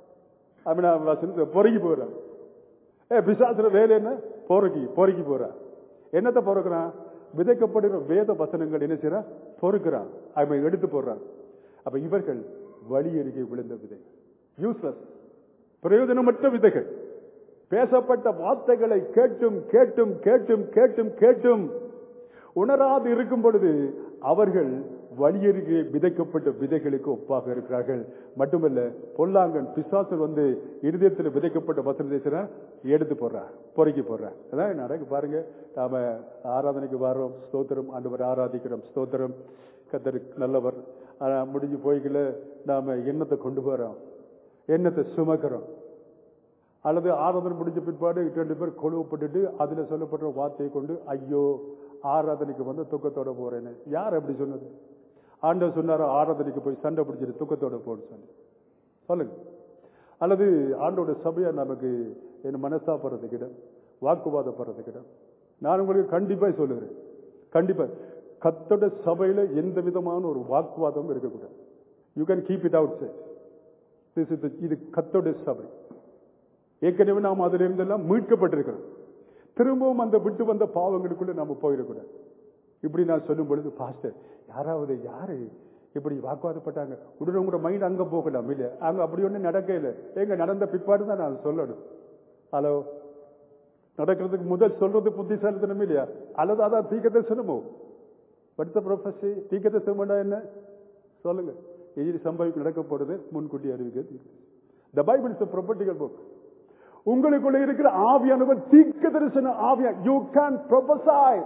அவன் வசனத்தை பொறுக்கி போடுறான் ஏ பிசாசுற வேலை என்ன பொறுக்கி பொறுக்கி போறான் என்னத்தை பொறுக்கிறான் விதைக்கப்படுகிற வேத வசனங்கள் என்ன செய்யறான் பொறுக்கிறான் அவன் எடுத்து போடுறான் அப்ப இவர்கள் வழி அருகே விழுந்த விதை யூஸ்லெஸ் பிரயோஜனமற்ற விதைகள் பேசப்பட்ட வார்த்தைகளை கேட்டும் கேட்டும் கேட்டும் கேட்டும் கேட்டும் உணராது இருக்கும் பொழுது அவர்கள் வழியருகே விதைக்கப்பட்ட விதைகளுக்கு ஒப்பாக இருக்கிறார்கள் மட்டுமல்ல பொல்லாங்கன் பிசாசர் வந்து இருதயத்தில் விதைக்கப்பட்ட வசனத்தை செய்றான், எடுத்து போடுறான் பொறுக்கி போடுறான் அதான் நடக்கு பாருங்க நாம ஆராதனைக்கு வர்றோம் ஸ்தோத்திரம் ஆண்டவர் ஆராதிக்கிறோம் ஸ்தோத்திரம் கத்தர் நல்லவர் ஆனா முடிஞ்சு போய்க்கல நாம எண்ணத்தை கொண்டு போறோம் எண்ணத்தை சுமக்கிறோம் அல்லது ஆராதனை முடிஞ்ச பிற்பாடு ரெண்டு பேர் கொழுவப்பட்டுட்டு அதுல சொல்லப்பட்ட வார்த்தையை கொண்டு ஐயோ ஆராதனைக்கு வந்து துக்கத்தோட போறேன்னு யார் அப்படி சொன்னது ஆண்டவர் சொன்னாரோ ஆராதனைக்கு போய் சண்டை பிடிச்சிட்டு துக்கத்தோட போன்னு சொல்லி சொல்லுங்க அல்லது ஆண்டோட சபையா நமக்கு என் மனசாப்படுறதுக்கு இடம் வாக்குவாதப்படுறதுக்கு இடம் நான் உங்களுக்கு கண்டிப்பா சொல்லுகிறேன் கண்டிப்பா கத்தோட சபையில எந்த விதமான ஒரு வாக்குவாதமும் இருக்கக்கூடாது you can keep it outside இது கத்தோட சபை ஏற்கனவே நாம் அதில் இருந்தெல்லாம் மீட்கப்பட்டிருக்கிறோம் திரும்பவும் அந்த விட்டு வந்த பாவங்களுக்குள்ள நாம போயிடக்கூடாது இப்படி நான் சொல்லும் பொழுது பாஸ்டர் யாராவது யாரு இப்படி வாக்குவாதப்பட்டாங்க உடனே உங்களோட மைண்ட் அங்க போகலாம் இல்லையா அங்க அப்படி ஒண்ணு நடக்க இல்லை எங்க நடந்த பிற்பாடு தான் நான் சொல்லணும் ஹலோ நடக்கிறதுக்கு முதல் சொல்றது புத்திசாலித்தனம் இல்லையா அல்லது அதான் தீக்க தரிசனமோ படித்த ப்ரொஃபஸி தீக்க தரிசனம் என்ன சொல்லுங்க இது சம்பவிக்கு நடக்க போறது முன்கூட்டி அறிவிக்க the Bible is prophetical book உங்களுக்குள்ள இருக்கிற ஆவியானவர் தீக்க தரிசன ஆவியா you can prophesy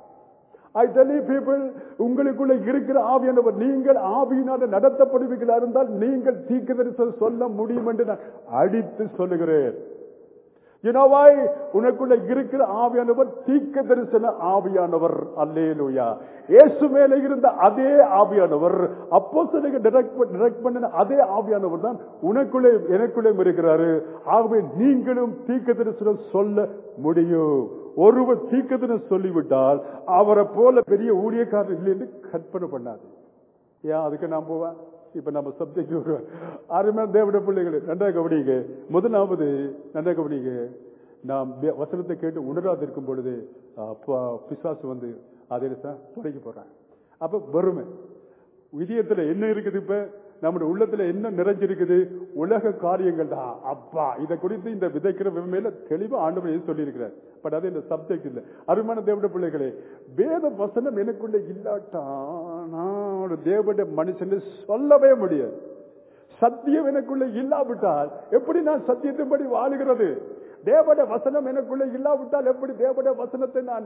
I tell you people உங்களுக்குள்ள இருக்கிற ஆவியானவர் நீங்கள் ஆவியினால் நடத்தப்படுவீர்களா இருந்தால் நீங்கள் தீக்க தரிசனம் சொல்ல முடியும் என்று நான் அடித்து சொல்லுகிறேன் You know why? உனக்குள்ள இருக்கிற ஆவியானவர் தீக்க தரிசன ஆவியானவர் அல்லேலூயா இயேசு மேல இருந்த அதே ஆவியானவர் அப்போ டிரெக்ட் பண்ணின அதே ஆவியானவர் தான் உனக்குள்ளே எனக்குள்ளே இருக்கிறாரு ஆகவே நீங்களும் தீக்க தரிசனம் சொல்ல முடியும் ஒருவர் தீக்க தரிசனம் சொல்லிவிட்டால் அவரை போல பெரிய ஊழியக்காரர் இல்லை என்று கற்பனை பண்ணாது ஏன் அதுக்கு நான் போவேன் இப்ப நம்ம சப்ஜெக்ட் வருவேன் அருமையான தேவடைய பிள்ளைகள் நன்றாக கவனிங்க முதலாவது நன்றாக கவனிங்க நாம் வே- வசனத்தை கேட்டு உணராது இருக்கும் பொழுது அஹ், ப- பிசாசு வந்து அதை துடைக்க போறான் அப்ப வறுமை இதயத்துல என்ன இருக்குது இப்ப நம்முடைய உள்ளத்துல என்ன நிறைஞ்சிருக்குது உலக காரியங்கள் தான் அப்பா இதை குறித்து இந்த விதைக்கிற மேல தெளிவா ஆண்டவர் எது சொல்லியிருக்கிறார் பட் அது இந்த சப்ஜெக்ட் இல்ல அருமான தேவட பிள்ளைகளே வேத வசனம் எனக்குள்ள இல்லாட்டா நான் ஒரு தேவட மனுஷன் சொல்லவே முடியாது சத்தியம் எனக்குள்ள இல்லாவிட்டால் எப்படி நான் சத்தியத்தின்படி வாழுகிறது தேவட வசனம் எனக்குள்ள இல்லாவிட்டால் எப்படி தேவட வசனத்தை நான்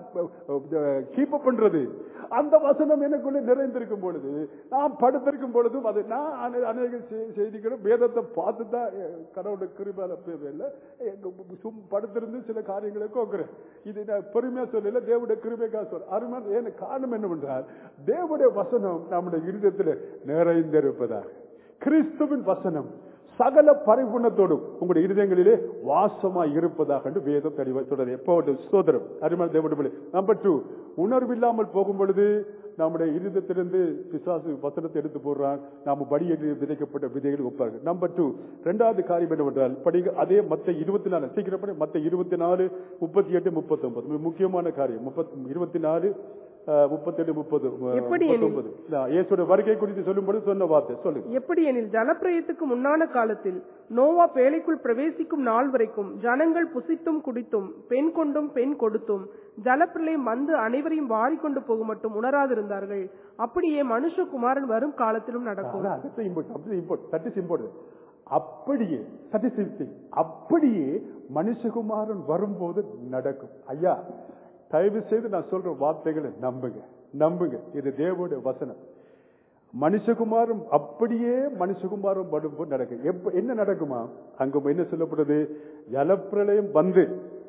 கீப் பண்றது அந்த வசனம் எனக்குள்ள நிறைந்திருக்கும் பொழுது நான் படுத்திருக்கும் பொழுதும் அது நான் அனே- அநேக செ- செய்திகளும் வேதத்தை பார்த்து தான் அஹ், கடவுளுடைய கிருபால இல்லை சும் படுத்திருந்து சில காரியங்களை கோக்குறேன் இது நான் பெருமையா சொல்லல தேவனுடைய கிருபைக்காக சொல்ற அருமை ஏன்னு காரணம் என்னவென்றால் தேவனுடைய வசனம் நம்முடைய இருதயத்தில் நிறைந்திருப்பதாக கிறிஸ்துவின் வசனம் சகல பரிபூர்ணத்தோடும் உங்களுடைய இருதயங்களிலே வாசமாய் இருப்பதாக என்று வேதம் தெளிவாய் தொடர் எப்போ சோதரம் அருமையான தேவனுடைய நம்பர் டூ உணர்வில்லாமல் போகும் பொழுது நம்முடைய இருதயத்திலிருந்து பிசாசு வசனத்தை எடுத்து போடுறான் நாம படியில் விதைக்கப்பட்ட விதைகள் ஒப்பார்கள் நம்பர் டூ ரெண்டாவது காரியம் என்னவென்றால் படிங்க அதே மத்த இருபத்தி நாலு சீக்கிரம் படி மத்த இருபத்தி நாலு முப்பத்தி எட்டு முப்பத்தி ஒன்பது முக்கியமான காரியம் முப்பத்தி இருபத்தி நாலு முப்பத்தி எட்டு முப்பது எப்படி எனில்? முப்பத்தொன்பது இயேசுடைய வருகை குறித்து சொல்லும்போது சொன்ன வார்த்தை சொல்லுங்க எப்படி எனில் ஜலப்பிரயத்துக்கு முன்னான காலத்தில் நோவா பேழைக்குள் பிரவேசிக்கும் நாள் வரைக்கும் ஜனங்கள் புசித்தும் குடித்தும் பெண் கொண்டும் பெண் கொடுத்தும் ஜலப்பிரளயம் வந்து அனைவரையும் வாரிக்கொண்டு போகும் மட்டும் உணராதிருந்தார்கள் அப்படியே மனுஷகுமாரன் வரும் காலத்திலும் நடக்கும் அதான் that's important. That's important. That is important. அப்படியே that is the thing. அப்படியே மனுஷகுமாரன் வரும்போது நடக்கும் ஐயா தயவு செய்து நான் சொல்ற வார்த்தைகளை நம்புங்க நம்புங்க இது தேவனுடைய வசனம் மனுஷகுமாரும் அப்படியே மனுஷகுமாரும் வரும்போது நடக்கும் எப்ப என்ன நடக்குமா அங்க என்ன சொல்லப்படுது ஜலப்பிரளயம் வந்து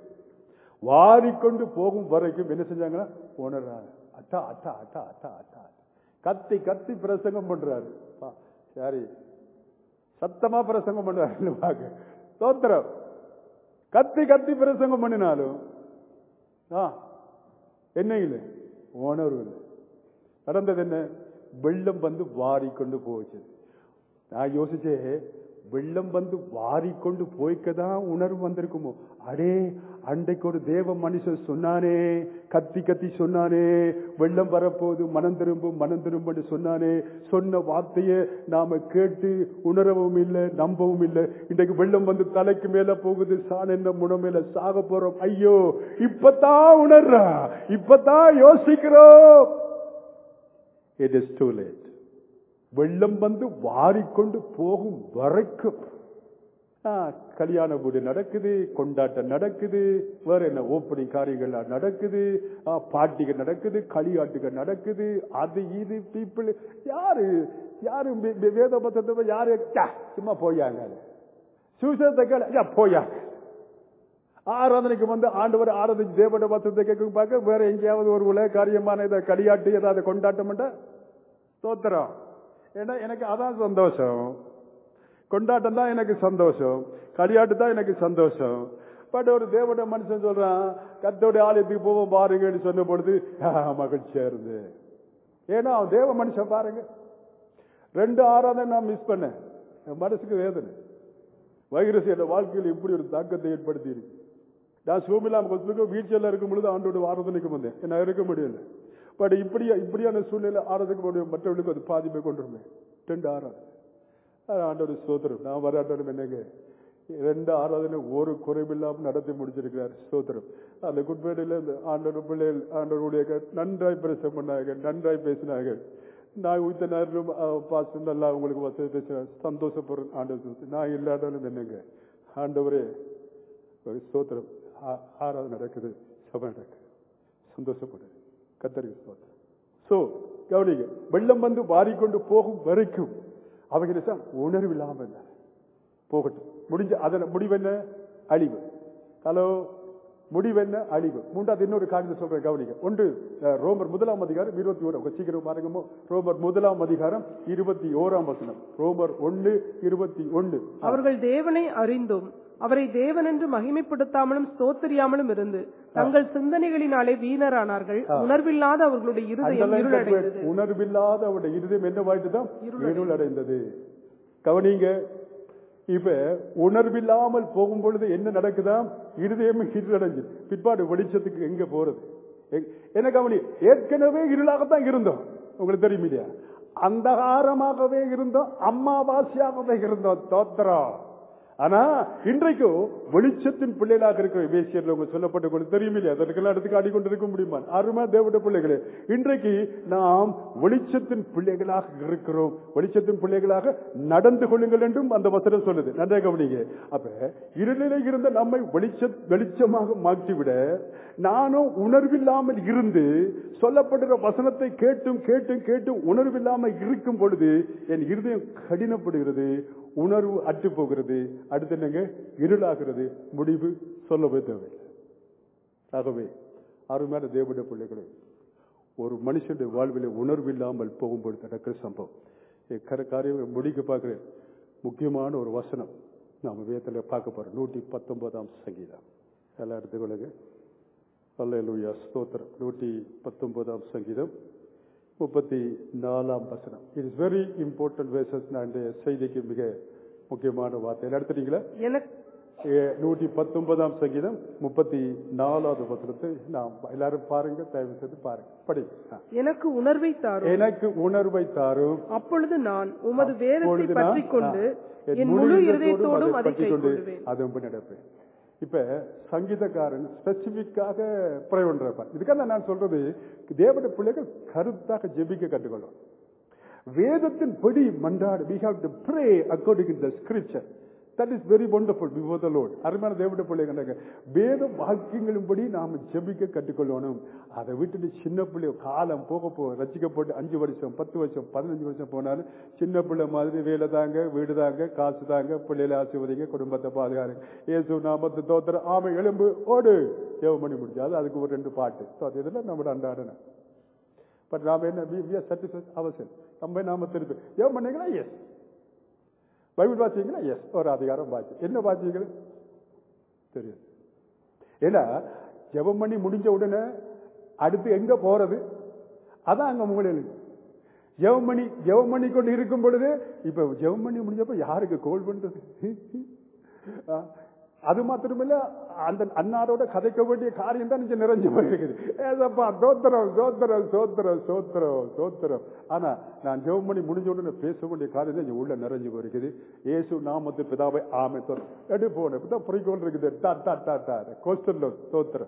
வாரிக்கொண்டு போகும் வரைக்கும் என்ன செஞ்சாங்கன்னா உணர்றாங்க அட்டா அட்டா அட்டா அட்டா அட்டா கத்தி கத்தி பிரசங்கம் பண்றாரு பா, சரி சத்தமா பிரசங்கம் பண்றாரு பாக்க தோத்திரம் கத்தி கத்தி பிரசங்கம் பண்ணினாலும் ஆ, என்ன இல்லை உணர்வு இல்லை நடந்தது என்ன வெள்ளம் வந்து வாரிக்கொண்டு போச்சு நான் யோசிச்சே வெள்ளம் வந்து வாரிக்கொண்டு போய்க்கதான் உணர்வு வந்திருக்குமோ அடே அன்றைக்கு ஒரு தேவ மனுஷன் சொன்னானே கத்தி கத்தி சொன்னானே வெள்ளம் வரப்போகுது மனம் திரும்பும் மனம் திரும்பும்னு சொன்னானே சொன்ன வார்த்தையை நாம கேட்டு உணரவும் இல்லை நம்பவும் இல்லை இன்றைக்கு வெள்ளம் வந்து தலைக்கு மேல போகுது சாண என்ன முனம் மேல சாக போறோம் ஐயோ இப்பதான் உணர்றா இப்பதான் யோசிக்கிறோம் இட் இஸ் டூ லேட் வெள்ளம் வந்து வாரிக்கொண்டு போகும் வரைக்கும் ஆ, கல்யாண வீடு நடக்குது கொண்டாட்டம் நடக்குது வேற என்ன ஓப்பனிங் காரியங்கள் நடக்குது ஆ, பாட்டிகள் நடக்குது களியாட்டுகள் நடக்குது அது இது பீப்புள் யாரு யாரு வே- வே- வேத பத்திரத்தை யாரு ச்சா, சும்மா போயாங்க சுவிசேஷத்தை கேள யா, போயாங்க ஆராதனைக்கு வந்து ஆண்டவர் ஆராதனை தேவட பத்திரத்தை கேட்கும் பார்க்க வேற எங்கேயாவது ஒரு உலக காரியமான இதை களியாட்டு ஏதாவது கொண்டாட்டம் ஸ்தோத்திரம் ஏன்னா எனக்கு அதான் சந்தோஷம் கொண்டாட்டம் தான் எனக்கு சந்தோஷம் களியாட்டு தான் எனக்கு சந்தோஷம் பட் ஒரு தேவட மனுஷன் சொல்றான் கத்தோட ஆலயத்துக்கு போவோம் பாருங்கன்னு சொன்ன பொழுது ஆ, மகிழ்ச்சியா இருந்து ஏன்னா அவன் தேவ மனுஷன் பாருங்க ரெண்டு ஆராதனை நான் மிஸ் பண்ணேன் என் மனசுக்கு வேதனை வைரஸ் என் வாழ்க்கையில் இப்படி ஒரு தாக்கத்தை ஏற்படுத்தி இருக்கு நான் சூமிலாம் கொஞ்சம் வீழ்ச்சியில் இருக்கும் பொழுது ஆண்டோட ஆராதனைக்கு வந்தேன் என்னால் இருக்க முடியல பட் இப்படி இப்படியான சூழ்நிலை ஆராதனைக்கு முடியும் மற்றவர்களுக்கு அது பாதிப்பை கொண்டிருந்தேன் ரெண்டு ஆராதனை அது ஆண்டோட சோத்திரம் நான் வராட்டோடும் என்னங்க ரெண்டு ஆராதனை ஒரு குறைவில்லாமல் நடத்தி முடிச்சிருக்கிறார் சோத்திரம் அந்த குட்பேட்டையில் இந்த ஆண்டோட பிள்ளைகள் ஆண்டோருடைய நன்றாய் பிரசம் பண்ணாங்க நன்றாய் பேசினார்கள் நான் உயிர்த்த நேரம் பாசு நல்லா உங்களுக்கு வசதி பேசுறேன் சந்தோஷப்படுறேன் ஆண்டவர் நான் இல்லாட்டாலும் என்னங்க ஆண்டவரே ஒரு ஸ்தோத்திரம் ஆ- ஆராதனை நடக்குது சபை நடக்குது சந்தோஷப்படு கத்தருக்கு ஸ்தோத்திரம் சோ கவனிங்க வெள்ளம் வந்து வாரிக்கொண்டு போகும் வரைக்கும் அவங்க என்ன செய்ய? உணர்வு இல்லாம இருந்தார். போகட்டும் முடிஞ்ச அதன முடிவு என்ன அழிவு ஹலோ முடிவு என்ன அழிவு மூன்றாவது இன்னொரு காரியத்தை சொல்றேன் கவனிங்க ஒன்று அஹ், ரோமர் முதலாம் அதிகாரம் இருபத்தி ஓராம் சீக்கிரம் பாருங்கமோ ரோமர் முதலாம் அதிகாரம் இருபத்தி ஓராம் வசனம் ரோமர் ஒன்னு இருபத்தி ஒன்னு அவர்கள் தேவனை அறிந்தும் அவரை தேவன் என்று மகிமைப்படுத்தாமலும் ஸ்தோத்தரியாமலும் இருந்து தங்கள் சிந்தனைகளினாலே வீணரானார்கள் உணர்வில்லாத அவர்களுடைய இருதயம் Underline that word. இருளடைந்தது உணர்வில்லாத அவருடைய இருதயம் என்னவாயிட்டு தான் இருள் அடைந்தது கவனிங்க இப்ப உணர்வில்லாமல் போகும் பொழுது என்ன நடக்குதா இருதயம் இருளடைஞ்சு பிற்பாடு வெளிச்சத்துக்கு எங்க போறது எ- என்ன கவனி ஏற்கனவே இருளாகத்தான் இருந்தோம் உங்களுக்கு தெரியும் இல்லையா அந்தகாரமாகவே இருந்தோம் அம்மாவாசியாகவே இருந்தோம் தோத்திரம் ஆனா இன்றைக்கும் வெளிச்சத்தின் பிள்ளைகளாக இருக்கிற வேசியர்ல உங்க சொல்லப்பட்ட கூட தெரியும் இல்லையா அதற்கெல்லாம் எடுத்து ஆடிக்கொண்டிருக்க முடியுமா அருமா தேவட பிள்ளைகளே இன்றைக்கு நாம் வெளிச்சத்தின் பிள்ளைகளாக இருக்கிறோம் வெளிச்சத்தின் பிள்ளைகளாக நடந்து கொள்ளுங்கள் என்றும் அந்த வசனம் சொல்லுது நன்றா கவனிங்க அப்ப இருளிலே இருந்த நம்மை வெளிச்ச வெளிச்சமாக மாற்றிவிட நானும் உணர்வில்லாமல் இருந்து சொல்லப்படுகிற வசனத்தை கேட்டும் கேட்டும் கேட்டும் உணர்வில்லாமல் இருக்கும் பொழுது என் இருதயம் கடினப்படுகிறது உணர்வு அற்று போகிறது அடுத்து என்னங்க இருளாகிறது முடிவு சொல்லவே தேவையில்லை ஆகவே அருமையான தேவனுடைய பிள்ளைகளே ஒரு மனுஷனுடைய வாழ்வில் உணர்வு இல்லாமல் போகும்போது நடக்கிற சம்பவம் என் கர காரியம் முடிக்க பார்க்கிறேன் முக்கியமான ஒரு வசனம் நாம வேதத்தில் பார்க்க போறோம் நூற்றி பத்தொன்பதாம் சங்கீதம் எல்லாம் எடுத்துக்கொள்ளுங்க அல்லேலூயா ஸ்தோத்திரம் நூற்றி பத்தொன்பதாம் சங்கீதம் முப்பத்தி நாலாம் வசனம் it is very important verses நான் இந்த செய்திக்கு மிக முக்கியமான வார்த்தை எல்லாம் எடுத்துட்டீங்களா எனக்கு ஏ, நூற்றி பத்தொன்பதாம் சங்கீதம் முப்பத்தி நாலாவது வசனத்தை நாம் எல்லாரும் பாருங்க தயவு செய்து பாருங்க படி ஆ. எனக்கு உணர்வை தாரும் எனக்கு உணர்வை தாரும் அப்பொழுது நான் உமது வேதத்தை அப்பொழுது நான், பற்றிக் கொண்டு ஆ, என் முழு இதயத்தோடும் இருதயத்தோடும் அதை பற்றிக் கொண்டு கைக்கொள்ளுவேன் அதன்படி நடப்பேன் இப்ப சங்கீதக்காரன் ஸ்பெசிபிக்காக ப்ரே பண்றப்ப இதுக்காக நான் சொல்றது தேவட பிள்ளைகள் கருத்தாக ஜெபிக்க கற்றுக்கொள்ளும் வேதத்தின் படி மன்றாடு we have to pray according to the scripture that is very wonderful before the lord அருமையான தேவனுடைய பிள்ளைங்க வேத வாக்கியங்களின்படி நாம ஜெபிக்க கற்றுக்கொள்ளணும் அதை விட்டுட்டு சின்ன பிள்ளை காலம் போக போக ரசிக்கப்பட்டு அஞ்சு வருஷம் பத்து வருஷம் பதினஞ்சு வருஷம் போனாலும் சின்ன பிள்ளை மாதிரி வேலை தாங்க வீடு தாங்க காசு தாங்க பிள்ளைகளை ஆசிர்வதிங்க குடும்பத்தை பாதுகாருங்க இயேசு நாமத்து தோத்திர ஆமை எலும்பு ஓடு ஏழு மணி முடிஞ்சாது அதுக்கு ஒரு ரெண்டு பாட்டு So, அது இதெல்லாம் நம்ம அன்றாடணும் பட் நாம என்ன வி ஆர் சர்டிஃபைட் அவசியம் நம்ம நாம திருப்பி ஏன் பண்ணீங்களா எஸ் பைபிள் வாசிங்களா எஸ் ஒரு அதிகாரம் வாசி என்ன வாசிங்கள் தெரியும் ஏன்னா ஜெபம் பண்ணி முடிஞ்ச உடனே அடுத்து எங்க போறது அதான் அங்க மூலையில் ஜெபம் பண்ணி ஜெபம் பண்ணி கொண்டு இருக்கும் பொழுது இப்ப ஜெபம் பண்ணி முடிஞ்சப்ப யாருக்கு கோல் பண்றது ஆ, அது மாத்திரமில்ல அந்த அன்னாரோட கதைக்க வேண்டிய காரியம் தான் இங்க நிறைஞ்சு போயிருக்குது ஏதப்பா சோத்திரம் சோத்திரம் சோத்திரம் சோத்திரம் சோத்திரம் ஆனா நான் ஜெபம் பண்ணி முடிஞ்ச உடனே பேச வேண்டிய காரியம் தான் இங்க உள்ள நிறைஞ்சு போயிருக்குது இயேசு நாமத்து பிதாவை ஆமை தோற எடு போன இப்பதான் குறிக்கோள் இருக்குது டா டா டா டா கோஸ்டல்ல சோத்திரம்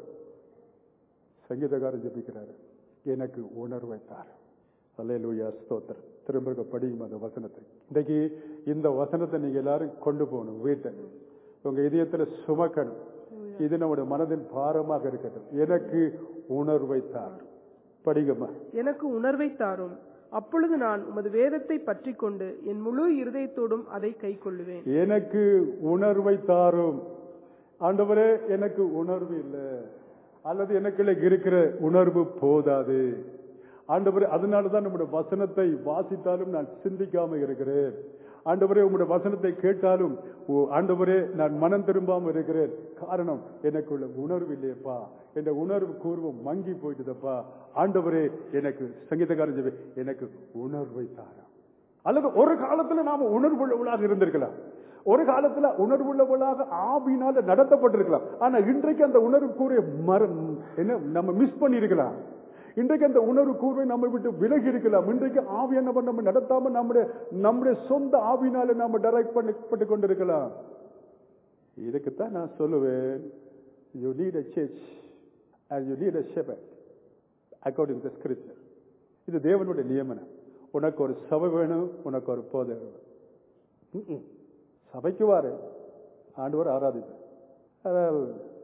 சங்கீதக்காரன் ஜெபிக்கிறாரு எனக்கு உணர்வை தார் அல்லேலூயா ஸ்தோத்திரம் திரும்ப படிக்கும் அந்த வசனத்தை இன்னைக்கு இந்த வசனத்தை நீங்க எல்லாரும் கொண்டு போகணும் வீட்டை உங்க இதயத்துல சுமக்கணும் இது நம்முடைய மனதின் பாரமாக இருக்கட்டும் எனக்கு உணர்வை தார் படிங்கம்மா எனக்கு உணர்வை தாரும் அப்பொழுது நான் உமது வேதத்தை பற்றிக் கொண்டு என் முழு இருதயத்தோடும் அதை கைக்கொள்ளுவேன் எனக்கு உணர்வை தாரும் ஆண்டவரே எனக்கு உணர்வு இல்லை அல்லது எனக்குள்ள இருக்கிற உணர்வு போதாது ஆண்டவரே அதனால தான் நம்முடைய வசனத்தை வாசித்தாலும் நான் சிந்திக்காம இருக்கிறேன் ஆண்டவரே உங்களுடைய வசனத்தை கேட்டாலும் ஓ, ஆண்டவரே நான் மனம் திரும்பாம இருக்கிறேன் காரணம் எனக்குள்ள உணர்வு இல்லையப்பா என்ற உணர்வு கூர்வம் மங்கி போயிட்டுதப்பா ஆண்டவரே எனக்கு சங்கீதக்காரன் சொல்லி எனக்கு உணர்வை தாரம் அல்லது ஒரு காலத்துல நாம உணர்வுள்ளவளாக இருந்திருக்கலாம் ஒரு காலத்துல உணர்வுள்ளவளாக ஆவினால நடத்தப்பட்டிருக்கலாம் ஆனா இன்றைக்கு அந்த உணர்வு கூறிய மரம் என்ன நம்ம மிஸ் பண்ணிருக்கலாம் இன்றைக்கு அந்த உணர்வு கூர்வை நம்ம விட்டு விலகி இருக்கலாம் இன்றைக்கு ஆவி என்ன பண்ண நம்ம நடத்தாம நம்முடைய நம்முடைய சொந்த ஆவினால நாம டைரக்ட் பண்ணப்பட்டு கொண்டிருக்கலாம் இதுக்குத்தான் நான் சொல்லுவேன் you need a church and you need a shepherd according to scripture இது தேவனுடைய நியமனம் உனக்கு ஒரு சபை வேணும் உனக்கு ஒரு போதை வேணும் ம்ம். சபைக்கு வாரு ஆண்டவர் ஆராதிப்பார் அதாவது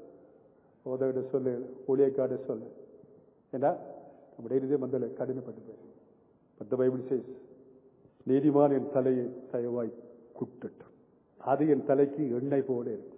போதைகிட்ட சொல்லு ஊழியக்காட சொல்லு ஏன்னா நம்முடைய இருதயம் மந்தல கடினப்பட்டு போய் பத்த பைபிள் சேஸ் நீதிமான் என் தலையை தயவாய் குட்டட்டும் அது என் தலைக்கு எண்ணெய் போல இருக்கும்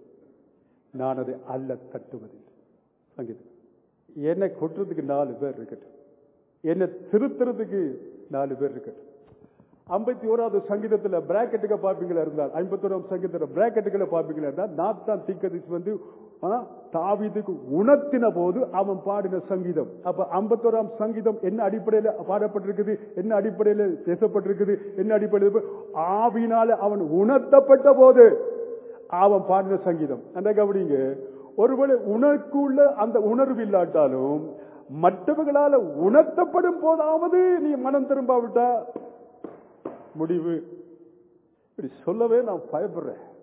நான் அதை அல்ல தட்டுவதில்லை சங்கீதம் என்னை கொட்டுறதுக்கு நாலு பேர் இருக்கட்டும் என்னை திருத்துறதுக்கு நாலு பேர் இருக்கட்டும் ஐம்பத்தி ஓராவது சங்கீதத்துல பிராக்கெட்டுக்கு பார்ப்பீங்களா இருந்தால் ஐம்பத்தி ஓராவது சங்கீதத்துல பிராக்கெட்டுகளை பார்ப்பீங்களா இருந்தால் நாத்தான் தீக்கதிச்சு வந்து ஆ, தாவீதுக்கு உணர்த்தின போது அவன் பாடின சங்கீதம் அப்ப ஐம்பத்தோராம் சங்கீதம் என்ன அடிப்படையில பாடப்பட்டிருக்குது என்ன அடிப்படையில பேசப்பட்டிருக்குது என்ன அடிப்படையில் ஆவினால அவன் உணர்த்தப்பட்ட போது அவன் பாடின சங்கீதம் அந்த கவனிங்க ஒருவேளை உனக்குள்ள அந்த உணர்வு இல்லாட்டாலும் மற்றவர்களால உணர்த்தப்படும் போதாவது நீ மனம் திரும்பாவிட்டா முடிவு இப்படி சொல்லவே நான் பயப்படுறேன்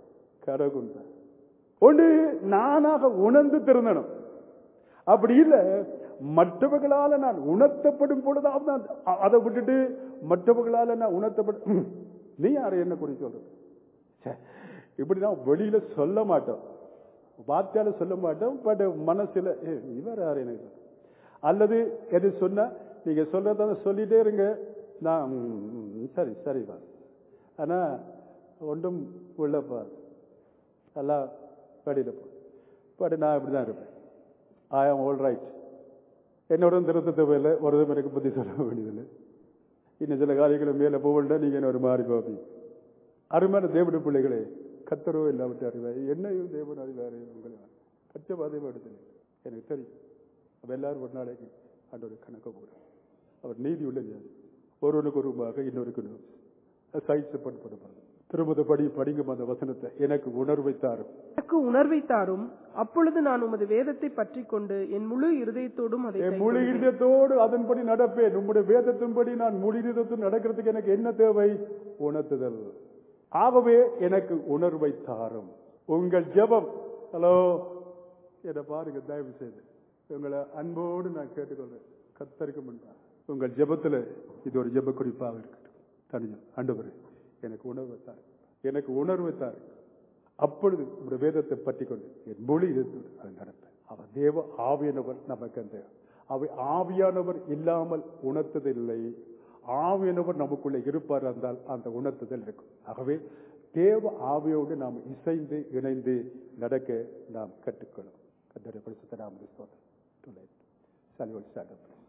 கடகுண்டா ஒன்று நானாக உணர்ந்து திருந்தணும் அப்படி இல்ல மற்றவர்களால நான் உணர்த்தப்படும் பொழுதாவது நான் அ- அதை விட்டுட்டு மற்றவர்களால நான் உணர்த்தப்படும் ம், நீ யாரை என்ன குறி சொல்றது ச்சே, இப்படிதான் வெளியில சொல்ல மாட்டோம் வார்த்தையால சொல்ல மாட்டோம் பட் மனசுல ஏ, இவர் யாரு எனக்கு அல்லது எது சொன்னா நீங்க சொல்றத சொல்லிட்டே இருங்க நான் ம், ம், சரி சரிப்பா ஆனா ஒன்றும் உள்ளப்பா எல்லாம் வெளியில போ பட் நான் இப்படிதான் இருப்பேன் ஐ ஆம் ஆல் ரைட் என்னோட திருத்த தேவையில்லை ஒரு தடவை எனக்கு புத்தி சொல்ல வேண்டியதில்லை இன்னும் சில காரியங்களும் மேலே போகண்டா நீங்க என்ன ஒரு மாறி பார்ப்பீங்க அருமையான தேவனுடைய பிள்ளைகளே கத்தரோ இல்லாவிட்டு அறிவார் என்னையும் தேவன் அறிவாரு உங்களை பச்சபாதையும் எடுத்து எனக்கு தெரியும் அப்ப எல்லாரும் ஒரு நாளைக்கு ஆண்டவர் கணக்க போகிறார் அவர் நீதி உள்ள ஞானி. ஒருவனுக்கு ஒருவமாக இன்னொருக்கு சைட்ஸ் பண்ணப்படுவார் திருமத படி படிங்கும் அந்த வசனத்தை எனக்கு உணர்வை தாரும் எனக்கு உணர்வை தாரும் அப்பொழுது நான் உமது வேதத்தை பற்றிக் கொண்டு என் முழு இருதயத்தோடும் அதை என் முழு கைக்கொள்வேன். இருதயத்தோடு அதன்படி நடப்பேன் உம்முடைய வேதத்தின்படி நான் முழு இருதயத்தோடு நடக்கிறதுக்கு எனக்கு என்ன தேவை உணர்த்துதல் ஆகவே எனக்கு உணர்வை தாரும் உங்கள் ஜெபம் ஹலோ என்னை பாருங்க தயவு செய்து உங்களை அன்போடு நான் கேட்டுக்கொள்றேன் கத்தருக்கு முன்பாக உங்கள் ஜெபத்துல இது ஒரு ஜெப குறிப்பாக இருக்கட்டும் தனியும் ஆண்டவரே எனக்கு உணர்வை தாரு எனக்கு உணர்வை தாரு அப்பொழுது உங்களுடைய வேதத்தை பற்றி கொண்டு என் மொழி இருந்து அதை நடப்பேன் அவர் தேவ ஆவியானவர் நமக்கு அந்த அவை ஆவியானவர் இல்லாமல் உணர்த்ததில்லை ஆவியானவர் நமக்குள்ளே இருப்பார் என்றால் அந்த உணர்த்துதல் இருக்கும் ஆகவே தேவ ஆவியோடு நாம் இசைந்து இணைந்து நடக்க நாம் கற்றுக்கணும் கத்தரை பரிசுத்த நாம ஸ்தோத்திரம். Tonight. Shall we all stand up, please?